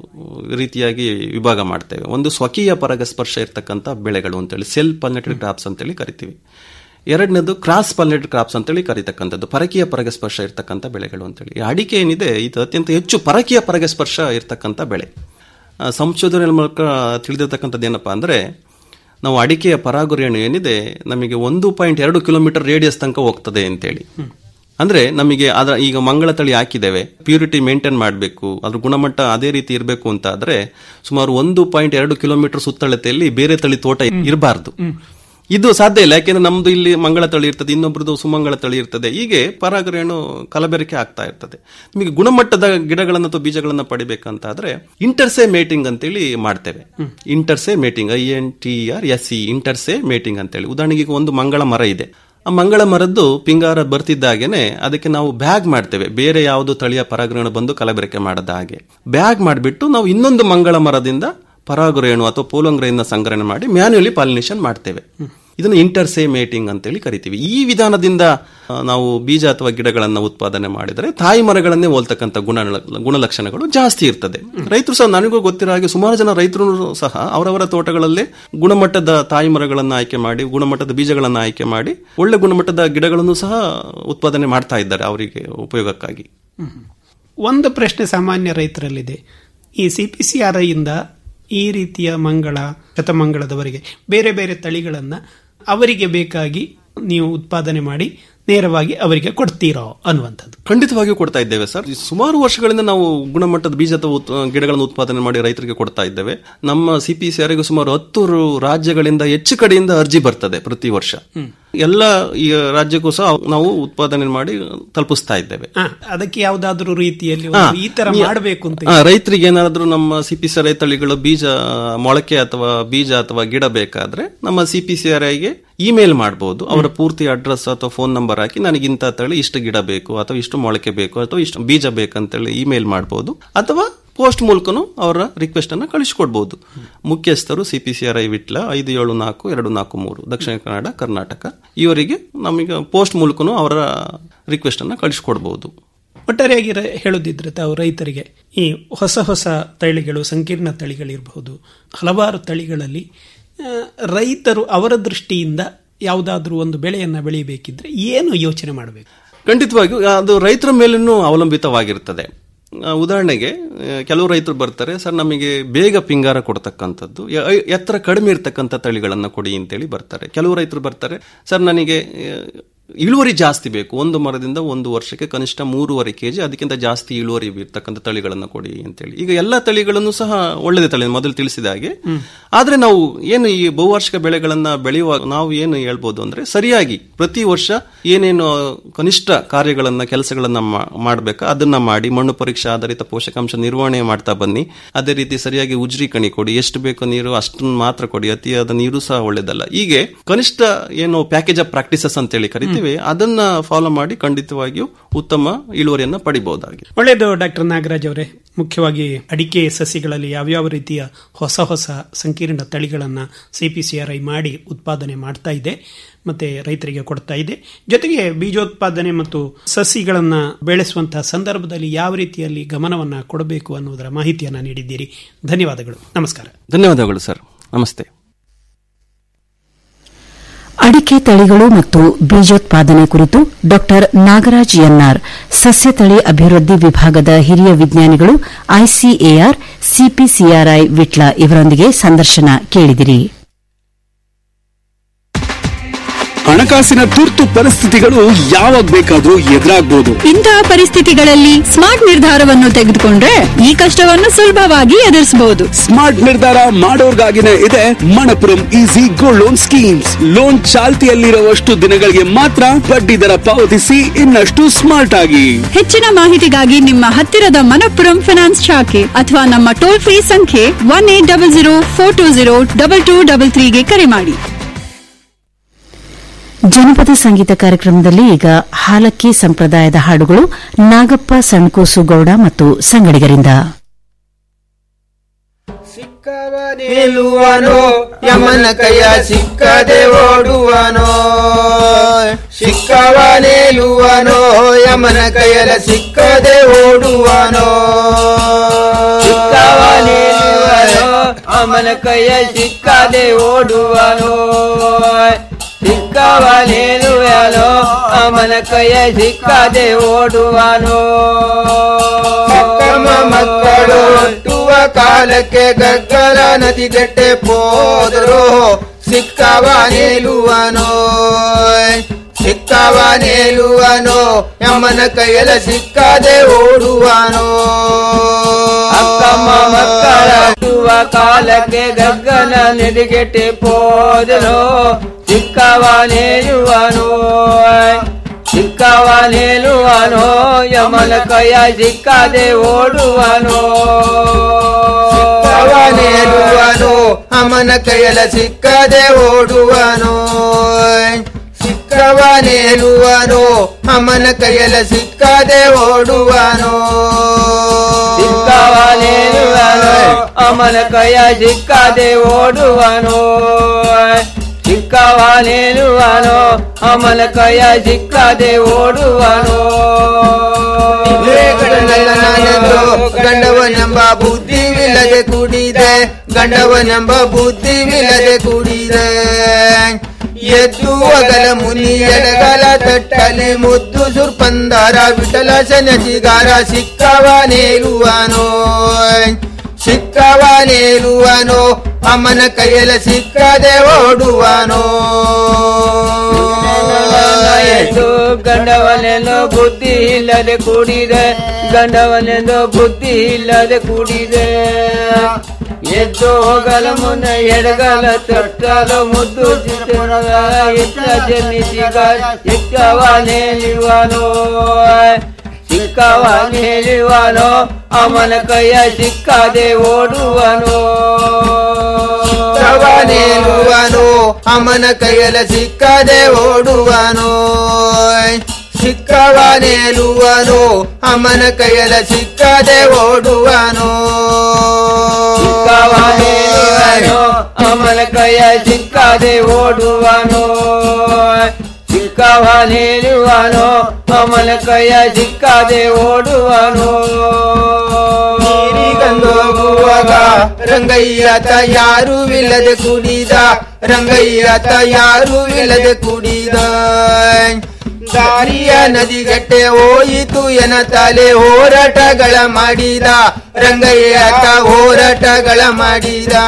ರೀತಿಯಾಗಿ ವಿಭಾಗ ಮಾಡ್ತೇವೆ ಒಂದು ಸ್ವಕೀಯ ಪರಾಗಸ್ಪರ್ಶ ಇರ್ತಕ್ಕಂಥ ಬೆಳೆಗಳು ಅಂತೇಳಿ ಸೆಲ್ ಪಲ್ನೆಟೆಡ್ ಕ್ರಾಪ್ಸ್ ಅಂತೇಳಿ ಕರಿತೀವಿ ಎರಡನೇದು ಕ್ರಾಸ್ ಪಲ್ನೆಟೆಡ್ ಕ್ರಾಪ್ಸ್ ಅಂತೇಳಿ ಕರೀತಕ್ಕಂಥದ್ದು ಪರಕೀಯ ಪರಾಗಸ್ಪರ್ಶ ಇರ್ತಕ್ಕಂಥ ಬೆಳೆಗಳು ಅಂತೇಳಿ ಈ ಅಡಿಕೆ ಏನಿದೆ ಇದು ಅತ್ಯಂತ ಹೆಚ್ಚು ಪರಕೀಯ ಪರಾಗಸ್ಪರ್ಶ ಇರ್ತಕ್ಕಂಥ ಬೆಳೆ ಸಂಶೋಧನೆ ಮೂಲಕ ತಿಳಿದಿರ್ತಕ್ಕಂಥದ್ದು ಏನಪ್ಪಾ ಅಂದ್ರೆ ನಾವು ಅಡಿಕೆಯ ಪರಾಗುರೇಣು ಏನಿದೆ ನಮಗೆ ಒಂದು ಪಾಯಿಂಟ್ ಎರಡು ಕಿಲೋಮೀಟರ್ ರೇಡಿಯಸ್ ತನಕ ಹೋಗ್ತದೆ ಅಂತೇಳಿ ಅಂದ್ರೆ ನಮಗೆ ಅದರ ಈಗ ಮಂಗಳ ತಳಿ ಹಾಕಿದ್ದೇವೆ ಪ್ಯೂರಿಟಿ ಮೇಂಟೈನ್ ಮಾಡಬೇಕು ಅದ್ರ ಗುಣಮಟ್ಟ ಅದೇ ರೀತಿ ಇರಬೇಕು ಅಂತ ಆದ್ರೆ ಸುಮಾರು ಒಂದು ಪಾಯಿಂಟ್ ಎರಡು ಕಿಲೋಮೀಟರ್ ಸುತ್ತಳತೆಯಲ್ಲಿ ಬೇರೆ ತಳಿ ತೋಟ ಇರಬಾರ್ದು ಇದು ಸಾಧ್ಯ ಇಲ್ಲ ಯಾಕೆಂದ್ರೆ ನಮ್ದು ಇಲ್ಲಿ ಮಂಗಳ ತಳಿ ಇರ್ತದೆ ಇನ್ನೊಬ್ರದ್ದು ಸುಮಂಗಳ ತಳಿ ಇರ್ತದೆ ಹೀಗೆ ಪರಾಗರೇಣು ಕಲಬೆರಕೆ ಆಗ್ತಾ ಇರ್ತದೆ ನಿಮಗೆ ಗುಣಮಟ್ಟದ ಗಿಡಗಳನ್ನು ಅಥವಾ ಬೀಜಗಳನ್ನ ಪಡಿಬೇಕಂತಾದ್ರೆ ಇಂಟರ್ಸೆ ಮೇಟಿಂಗ್ ಅಂತೇಳಿ ಮಾಡ್ತೇವೆ inter se mating I N T R S C inter se mating ಅಂತೇಳಿ ಉದಾಹರಣೆಗೆ ಈಗ ಒಂದು ಮಂಗಳ ಮರ ಇದೆ ಆ ಮಂಗಳ ಮರದ್ದು ಪಿಂಗಾರ ಬರ್ತಿದ್ದಾಗೇನೆ ಅದಕ್ಕೆ ನಾವು ಬ್ಯಾಗ್ ಮಾಡ್ತೇವೆ ಬೇರೆ ಯಾವುದು ತಳಿಯ ಪರಾಗರೇಣು ಬಂದು ಕಲಬೆರಕೆ ಮಾಡದ ಹಾಗೆ ಬ್ಯಾಗ್ ಮಾಡಿಬಿಟ್ಟು ನಾವು ಇನ್ನೊಂದು ಮಂಗಳ ಮರದಿಂದ ಪರಾಗರೇಣು ಅಥವಾ ಪೋಲಂಗ್ರೆಯಿಂದ ಸಂಗ್ರಹಣೆ ಮಾಡಿ ಮ್ಯಾನ್ಯುಯಲಿ ಪಾಲಿನೇಷನ್ ಮಾಡ್ತೇವೆ ಇದನ್ನು ಇಂಟರ್ಸೇ ಮೇಟಿಂಗ್ ಅಂತೇಳಿ ಕರಿತೀವಿ ಈ ವಿಧಾನದಿಂದ ನಾವು ಬೀಜ ಅಥವಾ ಗಿಡಗಳನ್ನು ಉತ್ಪಾದನೆ ಮಾಡಿದರೆ ತಾಯಿ ಮರಗಳನ್ನೇ ಹೋಲ್ತಕ್ಕಂಥ ಗುಣ ಗುಣಲಕ್ಷಣಗಳು ಜಾಸ್ತಿ ಇರ್ತದೆ ರೈತರು ಸಹ ನನಗೂ ಗೊತ್ತಿರೋ ಹಾಗೆ ಸುಮಾರು ಜನ ರೈತರು ಸಹ ಅವರವರ ತೋಟಗಳಲ್ಲೇ ಗುಣಮಟ್ಟದ ತಾಯಿ ಮರಗಳನ್ನು ಆಯ್ಕೆ ಮಾಡಿ ಗುಣಮಟ್ಟದ ಬೀಜಗಳನ್ನು ಆಯ್ಕೆ ಮಾಡಿ ಒಳ್ಳೆ ಗುಣಮಟ್ಟದ ಗಿಡಗಳನ್ನು ಸಹ ಉತ್ಪಾದನೆ ಮಾಡ್ತಾ ಇದ್ದಾರೆ ಅವರಿಗೆ ಉಪಯೋಗಕ್ಕಾಗಿ ಒಂದು ಪ್ರಶ್ನೆ ಸಾಮಾನ್ಯ ರೈತರಲ್ಲಿದೆ ಈ ಸಿಪಿಸಿಆರ್ ಇಂದ ಈ ರೀತಿಯ ಮಂಗಳ ಶತಮಂಗಳದವರೆಗೆ ಬೇರೆ ಬೇರೆ ತಳಿಗಳನ್ನ ಅವರಿಗೆ ಬೇಕಾಗಿ ನೀವು ಉತ್ಪಾದನೆ ಮಾಡಿ ನೇರವಾಗಿ ಅವರಿಗೆ ಕೊಡ್ತೀರೋ ಅನ್ನುವಂಥದ್ದು ಖಂಡಿತವಾಗಿಯೂ ಕೊಡ್ತಾ ಇದ್ದೇವೆ ಸರ್ ಸುಮಾರು ವರ್ಷಗಳಿಂದ ನಾವು ಗುಣಮಟ್ಟದ ಬೀಜದ ಉತ್- ಗಿಡಗಳನ್ನು ಉತ್ಪಾದನೆ ಮಾಡಿ ರೈತರಿಗೆ ಕೊಡ್ತಾ ಇದ್ದೇವೆ ನಮ್ಮ ಸಿಪಿಸಿಆರ್ಗೆ ಸುಮಾರು ಹತ್ತು ರು- ರಾಜ್ಯಗಳಿಂದ ಹೆಚ್ಚು ಕಡೆಯಿಂದ ಅರ್ಜಿ ಬರ್ತದೆ ಪ್ರತಿ ವರ್ಷ ಎಲ್ಲ ಈ ರಾಜ್ಯಕ್ಕೂ ಸಹ ನಾವು ಉತ್ಪಾದನೆ ಮಾಡಿ ತಲುಪಿಸ್ತಾ ಇದ್ದೇವೆ ಆ, ಅದಕ್ಕೆ ಯಾವ್ದಾದ್ರು ರೀತಿಯಲ್ಲಿ ಹಾ, ಒಂದು ಈ ತರ ನೀ- ಮಾಡಬೇಕು ಅಂತ ಆ, ರೈತರಿಗೆ ಏನಾದ್ರೂ ನಮ್ಮ ಸಿಪಿಸಿಆರ್ಐ ತಳಿಗಳು ಬೀಜ ಮೊಳಕೆ ಅಥವಾ ಬೀಜ ಅಥವಾ ಗಿಡ ಬೇಕಾದ್ರೆ ನಮ್ಮ ಸಿಪಿಸಿಆರ್ಐಗೆ ಇಮೇಲ್ ಮಾಡಬಹುದು ಅವರ ಪೂರ್ತಿ ಅಡ್ರೆಸ್ ಅಥವಾ ಫೋನ್ ನಂಬರ್ ಹಾಕಿ ನನಗೆ ಇಂಥ ತಳಿ ಇಷ್ಟು ಗಿಡ ಬೇಕು ಅಥವಾ ಇಷ್ಟು ಮೊಳಕೆ ಬೇಕು ಅಥವಾ ಇಷ್ಟು ಬೀಜ ಬೇಕಂತೇಳಿ ಇಮೇಲ್ ಮಾಡಬಹುದು ಅಥವಾ ಪೋಸ್ಟ್ ಮೂಲಕನೂ ಅವರ ರಿಕ್ವೆಸ್ಟ್ ಅನ್ನ ಕಳಿಸಿಕೊಡ್ಬಹುದು ಮುಖ್ಯಸ್ಥರು ಸಿಪಿಸಿಆರ್ಐ ವಿಟ್ಲ ಐದು ಏಳು ನಾಲ್ಕು ಎರಡು ನಾಲ್ಕು ಮೂರು ದಕ್ಷಿಣ ಕನ್ನಡ ಕರ್ನಾಟಕ ಇವರಿಗೆ ನಮಗೆ ಪೋಸ್ಟ್ ಮೂಲಕನೂ ಅವರ ರಿಕ್ವೆಸ್ಟ್ ಅನ್ನ ಕಳಿಸಿಕೊಡ್ಬಹುದು ಒಟ್ಟಾರೆಯಾಗಿ ರ- ಹೇಳುದಿದ್ರೆ ತಾವು ರೈತರಿಗೆ ಈ ಹೊಸ ಹೊಸ ತಳಿಗಳು ಸಂಕೀರ್ಣ ತಳಿಗಳಿರಬಹುದು ಹಲವಾರು ತಳಿಗಳಲ್ಲಿ ಆ, ರೈತರು ಅವರ ದೃಷ್ಟಿಯಿಂದ ಯಾವುದಾದ್ರೂ ಒಂದು ಬೆಳೆಯನ್ನ ಬೆಳೆಯಬೇಕಿದ್ರೆ ಏನು ಯೋಚನೆ ಮಾಡಬೇಕು ಖಂಡಿತವಾಗಿಯೂ ಅದು ರೈತರ ಮೇಲೂ ಅವಲಂಬಿತವಾಗಿರ್ತದೆ ಆ, ಉದಾಹರಣೆಗೆ ಆ, ಕೆಲವು ರೈತರು ಬರ್ತಾರೆ ಸರ್ ನಮಗೆ ಬೇಗ ಪಿಂಗಾರ ಕೊಡ್ತಕ್ಕಂಥದ್ದು ಯ- ಎತ್ತರ ಕಡಿಮೆ ಇರ್ತಕ್ಕಂಥ ತಳಿಗಳನ್ನು ಕೊಡಿ ಅಂತೇಳಿ ಬರ್ತಾರೆ ಕೆಲವು ರೈತರು ಬರ್ತಾರೆ ಸರ್ ನನಗೆ ಆ, ಇಳುವರಿ ಜಾಸ್ತಿ ಬೇಕು ಒಂದು ಮರದಿಂದ ಒಂದು ವರ್ಷಕ್ಕೆ ಕನಿಷ್ಠ ಮೂರುವರೆ ಕೆಜಿ ಅದಕ್ಕಿಂತ ಜಾಸ್ತಿ ಇಳುವರಿ ಇರ್ತಕ್ಕಂಥ ತಳಿಗಳನ್ನು ಕೊಡಿ ಅಂತೇಳಿ ಈಗ ಎಲ್ಲ ತಳಿಗಳನ್ನು ಸಹ ಒಳ್ಳೆದೇ ತಳಿ ಮೊದಲು ತಿಳಿಸಿದ ಹಾಗೆ ಆದ್ರೆ ನಾವು ಏನು ಈ ಬಹುವಾರ್ಷಿಕ ಬೆಳೆಗಳನ್ನ ಬೆಳೆಯುವಾಗ ನಾವು ಏನು ಹೇಳ್ಬೋದು ಅಂದ್ರೆ ಸರಿಯಾಗಿ ಪ್ರತಿ ವರ್ಷ ಏನೇನು ಕನಿಷ್ಠ ಕಾರ್ಯಗಳನ್ನ ಕೆಲಸಗಳನ್ನ ಮಾಡಬೇಕಾ ಅದನ್ನ ಮಾಡಿ ಮಣ್ಣು ಪರೀಕ್ಷೆ ಆಧಾರಿತ ಪೋಷಕಾಂಶ ನಿರ್ವಹಣೆ ಮಾಡ್ತಾ ಬನ್ನಿ ಅದೇ ರೀತಿ ಸರಿಯಾಗಿ ಉಜ್ರಿ ಕಣಿ ಕೊಡಿ ಎಷ್ಟು ಬೇಕೋ ನೀರು ಅಷ್ಟನ್ನು ಮಾತ್ರ ಕೊಡಿ ಅತಿಯಾದ ನೀರು ಸಹ ಒಳ್ಳೇದಲ್ಲ ಹೀಗೆ ಕನಿಷ್ಠ ಏನು ಪ್ಯಾಕೇಜ್ ಆಫ್ ಪ್ರಾಕ್ಟೀಸಸ್ ಅಂತೇಳಿ ಕರಿತೀವಿ ಅದನ್ನ ಫಾಲೋ ಮಾಡಿ ಖಂಡಿತವಾಗಿಯೂ ಉತ್ತಮ ಇಳುವರಿಯನ್ನ ಪಡಿಬಹುದಾಗಿದೆ ಒಳ್ಳೆಯದು ಡಾಕ್ಟರ್ ನಾಗರಾಜ್ ಅವರೇ ಮುಖ್ಯವಾಗಿ ಅಡಿಕೆ ಸಸಿಗಳಲ್ಲಿ ಯಾವ್ಯಾವ ರೀತಿಯ ಹೊಸ ಹೊಸ ಸಂಕೀರ್ಣ ತಳಿಗಳನ್ನು ಸಿಪಿಸಿಆರ್ಐ ಮಾಡಿ ಉತ್ಪಾದನೆ ಮಾಡ್ತಾ ಇದೆ ಮತ್ತೆ ರೈತರಿಗೆ ಕೊಡ್ತಾ ಇದೆ ಜೊತೆಗೆ ಬೀಜೋತ್ಪಾದನೆ ಮತ್ತು ಸಸಿಗಳನ್ನು ಬೆಳೆಸುವಂತಹ ಸಂದರ್ಭದಲ್ಲಿ ಯಾವ ರೀತಿಯಲ್ಲಿ ಗಮನವನ್ನ ಕೊಡಬೇಕು ಅನ್ನುವುದರ ಮಾಹಿತಿಯನ್ನ ನೀಡಿದ್ದೀರಿ ಧನ್ಯವಾದಗಳು ನಮಸ್ಕಾರ ಧನ್ಯವಾದಗಳು ಸರ್ ನಮಸ್ತೆ ಅಡಿಕೆ ತಳಿಗಳು ಮತ್ತು ಬೀಜೋತ್ಪಾದನೆ ಕುರಿತು ಡಾ ನಾಗರಾಜ್ ಎನ್ಆರ್ ಸಸ್ಯ ತಳಿ ಅಭಿವೃದ್ಧಿ ವಿಭಾಗದ ಹಿರಿಯ ವಿಜ್ಞಾನಿಗಳು ಐಸಿಎಆರ್ ಸಿಪಿಸಿಆರ್ಐ ವಿಟ್ಲ ಇವರೊಂದಿಗೆ ಸಂದರ್ಶನ ಕೇಳಿದಿರಿ ಹಣಕಾಸಿನ ತುರ್ತು ಪರಿಸ್ಥಿತಿಗಳು ಯಾವಾಗ ಬೇಕಾದ್ರೂ ಎದುರಾಗ್ಬೋದು ಇಂತಹ ಪರಿಸ್ಥಿತಿಗಳಲ್ಲಿ ಸ್ಮಾರ್ಟ್ ನಿರ್ಧಾರವನ್ನು ತೆಗೆದುಕೊಂಡ್ರೆ ಈ ಕಷ್ಟವನ್ನು ಸುಲಭವಾಗಿ ಎದುರಿಸಬಹುದು ಸ್ಮಾರ್ಟ್ ನಿರ್ಧಾರ ಮಾಡೋರ್ಗಾಗಿನೇ ಇದೆ Manappuram easy gold loan schemes loan ಚಾಲ್ತಿಯಲ್ಲಿರುವಷ್ಟು ದಿನಗಳಿಗೆ ಮಾತ್ರ ಬಡ್ಡಿ ದರ ಪಾವತಿಸಿ ಇನ್ನಷ್ಟು ಸ್ಮಾರ್ಟ್ ಆಗಿ ಹೆಚ್ಚಿನ ಮಾಹಿತಿಗಾಗಿ ನಿಮ್ಮ ಹತ್ತಿರದ ಮನಪ್ಪುರಂ ಫಿನಾನ್ಸ್ ಶಾಖೆ ಅಥವಾ ನಮ್ಮ ಟೋಲ್ ಫ್ರೀ ಸಂಖ್ಯೆ one eight double zero four two zero double two double ತ್ರೀಗೆ ಕರೆ ಮಾಡಿ ಜನಪದ ಸಂಗೀತ ಕಾರ್ಯಕ್ರಮದಲ್ಲಿ ಈಗ ಹಾಲಕ್ಕಿ ಸಂಪ್ರದಾಯದ ಹಾಡುಗಳು ನಾಗಪ್ಪ ಸಣ್ಕೋಸು ಗೌಡ ಮತ್ತು ಸಂಗಡಿಗರಿಂದ ನಿಲ್ಲುವನೋ ಯಮನ ಕೈಯ ಸಿಕ್ಕದೆ ಓಡುವನೋ ಸಿಕ್ಕವ ನಿಲ್ಲುವನೋ ಯಮನ ಕೈಯಲ ಸಿಕ್ಕದೆ ಓಡುವನೋ ಸಿಕ್ಕವ ನಿಲ್ಲುವನೋ ಅಮನ ಕೈಯ ಸಿಕ್ಕದೆ ಓಡುವನೋ ಸಿಕ್ಕವ ನಿಲ್ಲುವನೋ ಅಮನ ಕೈಯ ಸಿಕ್ಕದೆ ಓಡುವನೋ ಮಕ್ಕಮ ಮಕ್ಕಳು ಹುಟ್ಟುವ ಕಾಲಕ್ಕೆ ಗಗ್ಗಲ ನದಿ ಗಟ್ಟೆ ಹೋದರು ಸಿಕ್ಕವ ನಿಲ್ಲುವನೋ ಸಿಕ್ಕವ ನಿಲ್ಲುವನೋ ಯಮನ ಕೈಯಲ ಸಿಕ್ಕದೆ ಓಡುವನೋ ಅಕ್ಕಮ್ಮ ಮಕ್ಕಳ ಹುಟ್ಟುವ ಕಾಲಕ್ಕೆ ಗಗ್ಗನ ನದಿಗೆಟ್ಟೆ ಹೋದರು ಸಿಕ್ಕವ ನಿಲ್ಲುವನೋ ಸಿಕ್ಕವ ನಿಲ್ಲುವನೋ ಯಮನ ಕೈಯ ಸಿಕ್ಕದೆ ಓಡುವನೋ ಸಿಕ್ಕವ ನಿಲ್ಲುವನೋ ಅಮನ ಕೈಯಲ ಸಿಕ್ಕದೆ ಓಡುವನೋ ಸಿಕ್ಕವ ನಿಲ್ಲುವನೋ ಅಮನ ಕೈಯಲ ಸಿಕ್ಕದೆ ಓಡುವನೋ ಸಿಕ್ಕವ ನಿಲ್ಲುವನೋ ಅಮನ ಕೈಯ ಸಿಕ್ಕದೆ ಓಡುವನೋ ಸಿಕ್ಕವ ನಿಲ್ಲುವನೋ ಅಮಲ ಕೈಯ ಸಿಕ್ಕದೆ ಓಡುವನೋ ಗಂಡವನೆಂಬ ಬುದ್ಧಿವಿಲ್ಲದೆ ಕುಡಿದೆ ಗಂಡವನೆಂಬ ಬುದ್ಧಿವಿಲ್ಲದೆ ಕುಡಿದೆ ಎದ್ದು ಅಗಲ ಮುನಿ ಎಡಗಲ ತಟ್ಟಲಿ ಮುದ್ದು ಸುರ್ಪಂದರ ವಿಠಲ ಸನಜಿಗಾರ ಸಿಕ್ಕವ ನೇರುವನೋ ಸಿಕ್ಕವನೇಲುವನೋ ಅಮ್ಮನ ಕೈಯಲ್ಲ ಸಿಕ್ಕದೆ ಓಡುವನೋ ಎಂದು ಗಂಡವನೆಂದು ಬುದ್ಧಿ ಇಲ್ಲದೆ ಕೂಡಿದೆ ಗಂಡವನೆಂದು ಬುದ್ಧಿ ಇಲ್ಲದೆ ಕೂಡಿದೆ ಎದ್ದು ಹೋಗಲು ಮುನ್ನ ಎಡಗಲ ತೊಟ್ಟಲು ಮುದ್ದು ಚಿತ್ರದ ಎತ್ತ ಜನಿಸಿಗ ಸಿಕ್ಕವನೇಲಿವನೋ ಸಿಕ್ಕವನೇಲಿವನೋ ಅವನ ಕೈಯ ಸಿಕ್ಕದೆ ಓಡುವನೋ ಸಿಕ್ಕವನೇಲುವನೋ ಅಮ್ಮನ ಕೈಯಲ್ಲ ಸಿಕ್ಕದೆ ಓಡುವನೋ ಸಿಕ್ಕವನೇಲುವನೋ ಅಮ್ಮನ ಕೈಯಲ್ಲ ಸಿಕ್ಕದೆ ಓಡುವನೋ ಸಿಕ್ಕವನೇಲಿವನೋ ಅವನ ಕೈಯ ಸಿಕ್ಕದೆ ಓಡುವನೋ ಸಿಕ್ಕವನೇಲಿವನೋ ಅವನ ಕೈಯ ಸಿಕ್ಕದೆ ಓಡುವನೋ ಹೋಗುವಾಗ ರಂಗಯ್ಯತ ಯಾರು ಇಲ್ಲದೆ ಕುಡಿದ ರಂಗಯ್ಯತ ಯಾರು ಇಲ್ಲದೆ ಕುಡಿದ ದಾರಿಯ ನದಿಗಟ್ಟೆ ಹೋಯಿತು ಎನ ತಲೆ ಹೋರಾಟಗಳ ಮಾಡಿದ ರಂಗಯ್ಯತ ಹೋರಾಟಗಳ ಮಾಡಿದ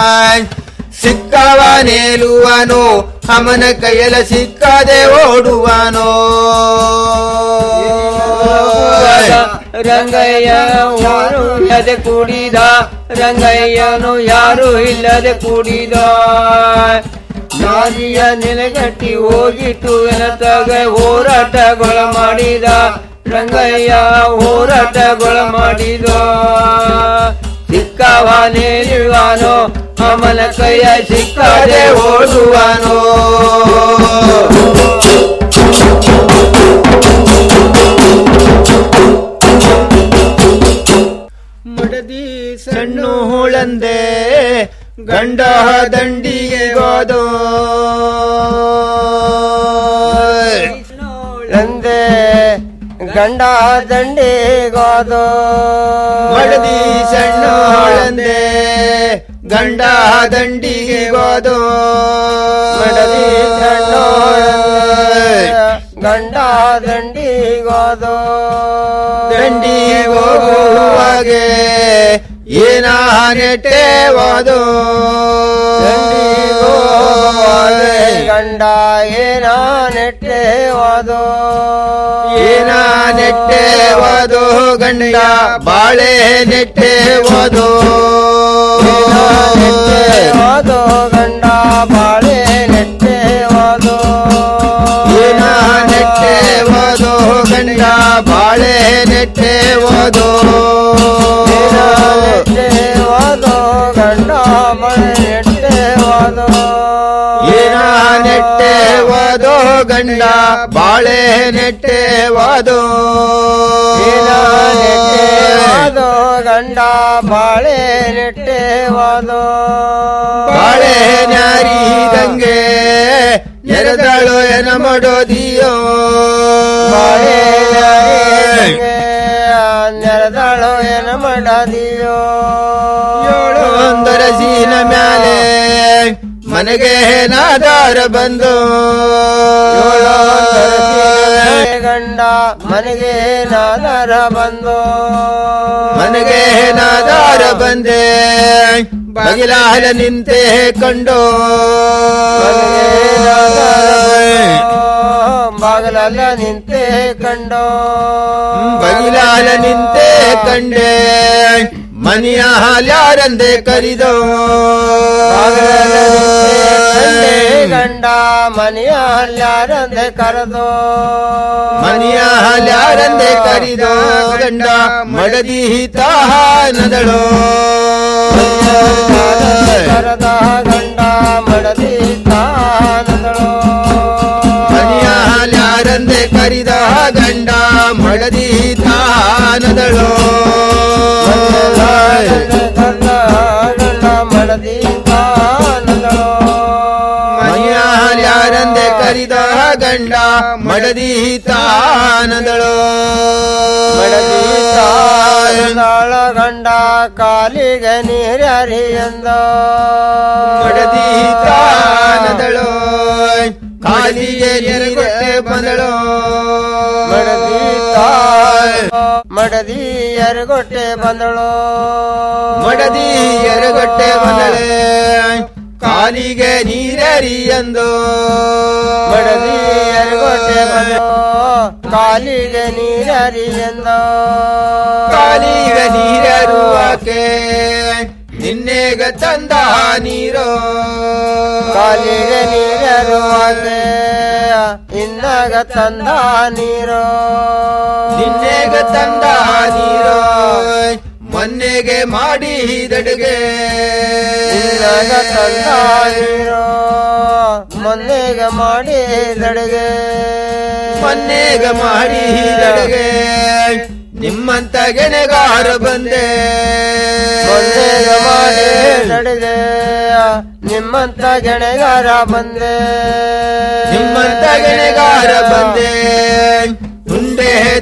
ಸಿಕ್ಕವನೇಲುವನೋ ಅಮನ ಕೈಯಲ ಸಿಕ್ಕದೆ ಓಡುವನೋ ರಂಗಯ್ಯ ಯಾರು ಇಲ್ಲದೆ ಕೂಡಿದ ರಂಗಯ್ಯನು ಯಾರು ಇಲ್ಲದೆ ಕೂಡಿದ ನಾದಿಯ ನೆಲೆಗಟ್ಟಿ ಹೋಗಿಟ್ಟು ಎನತಾಗ ಹೋರಾಟಗಳ ಮಾಡಿದ ರಂಗಯ್ಯ ಹೋರಾಟಗಳ ಮಾಡಿದ ಸಿಕ್ಕವನೇಲಿವಾನೋ ಅಮನ ಕೈಯ ಸಿಕ್ಕದೆ ಓಡುವನೋ ಮಡದಿ ಸಣ್ಣ ಹುಳಂದೆ ಗಂಡ ದಂಡಿಗೆ ಗೋದೋ ನಂದೆ ಗಂಡ ದಂಡಿಗೋದು ಮಡದಿ ಸಣ್ಣ ಹುಳಂದೆ ಗಂಡ ದಂಡಿಗೆ ಗೋದೋ ಮಡದಿ ಸಣ್ಣೋಳಂದೆ ಗಂಡ ದಂಡಿಗೋದು ದಂಡಿಗೆ ಹೋಗುವಾಗೆ ಏನ ನೆಟ್ಟೆವಾದೋ ದಂಡಿಗೋದೆ ಗಂಡ ಏನ ನೆಟ್ಟೆವಾದು ಏನ ನೆಟ್ಟೆವಾದೋ ಗಂಡ ಬಾಳೆ ನೆಟ್ಟೆವಾದೋ ನೆಟ್ಟೆವಾದು ಗಂಡ ಬಾಳೆ ನೆಟ್ಟೆವಾದು ಏನ ನೆಟ್ಟೆವಾದೋ ಗಂಡ ಬಾಳೆ ನೆಟ್ಟೆವಾದೋ ನೆಟ್ಟೆವಾದು ಗಂಡ ಬಾಳೆ ನೆಟ್ಟೆವಾದು ಏನ ನೆಟ್ಟೆವಾದೋ ಗಂಡ ಬಾಳೆ ನೆಟ್ಟೆವಾದೋ ಏನ ನೆಟ್ಟೆವಾದು ಗಂಡ ಬಾಳೆ ನೆಟ್ಟೆವಾದು ಬಾಳೆ ನ್ಯಾರಿದಂಗೆ ನೆರೆದಳು ಎನ ಮಾಡೋದಿಯೋ ಬಾಳೆ ನೆರೆದಳು ಏನ ಮಾಡದಿಯೋ ಏಳು ಒಂದರಸಿನ ಮ್ಯಾಲೆ ಮನೆಗೆ ನಾದಾರ ಬಂದು ಗಂಡ ಮನೆಗೆ ನಾದರ ಬಂದು ಮನೆಗೆ ನಾದಾರ ಬಂದೆ ಬಗಿಲಾಲ ನಿಂತೆ ಕಂಡು ಬಾಗಲಲ್ಲ ನಿಂತೆ ಕಂಡು ಬಗಿಲಾಲ ನಿಂತೆ ಕಂಡೆ ಮನೆಯ ಹಾಲ್ಯಾರಂದೆ ಕರಿದೋ ಬಾಗಲಲ್ಲ ನಿಂತೆ ಕಂಡೆ ಗಂಡ ಮನೆಯ ಅಲ್ಲಾರಂದೆ ಕರೆದು ಮನೆಯ ಹಾಲ್ಯಾರಂದೆ ಕರಿದೋ ಗಂಡ ಮಡದಿ ತಾನದಳೋ ಕರೆದ ಗಂಡ ಮಡದಿ ತಾನದಳು ಮನೆಯ ಹಾಲ್ಯಾರಂದೆ ಕರಿದ ಗಂಡ ಮಡದಿ ತಾನದಳೋ ಗಂಡ ಮಡದಿ ತಾನದಳು ಮನೆಯ ಹಾಲ್ಯಾರಂದೆ ಕರಿದ ಗಂಡ ಮಡದಿ ತಾನದಳೋ ಮಡದಿ ತಾಳ ಗಂಡ ಕಾಲಿಗೆ ನೀರ್ಯಾರಿ ಎಂದ ಮಡದಿ ತಾನದಳೋ ಕಾಲಿಗೆ ನೀರೆ ಬಂದಳೋ ಮಡದಿ ತಾಳ ಮಡದಿ ಎರಗೊಟ್ಟೆ ಬಂದಳು ಮಡದಿ ಎರಗೊಟ್ಟೆ ಬಂದಳೆ ಕಾಲಿಗೆ ನೀರರಿಯಂದು ಮಡದಿ ಎರಗೊಟ್ಟೆ ಬಂದಳು ಕಾಲಿಗೆ ನೀರರಿಯಂದ ಕಾಲಿಗೆ ನೀರರುವಾಕೆ ನಿನ್ನೆಗ ತಂದ ನೀರೋ ಕಾಲಿಗೆ ನೀರರುವಾಗೆ ಇನ್ನಾಗ ತಂದ ನೀರು ನಿನ್ನೆಗ ತಂದ ನೀರೋ ಮೊನ್ನೆಗೆ ಮಾಡಿದಡುಗೆ ಇನ್ನಾಗ ತಂದ ನೀರು ಮೊನ್ನೆಗೆ ಮಾಡಿ ದಡಿಗೆ ಮೊನ್ನೆಗ ಮಾಡಿದಡುಗೆ ನಿಮ್ಮಂತ ಗೆಣೆಗಾರ ಬಂದೆ ಮೊನ್ನೆಗೆ ಮಾಡಿ ದಡಿಗೆ ನಿಮ್ಮಂತ ಗೆಣೆಗಾರ ಬಂದೆ ನಿಮ್ಮಂತ ಗೆಣೆಗಾರ ಬಂದೆ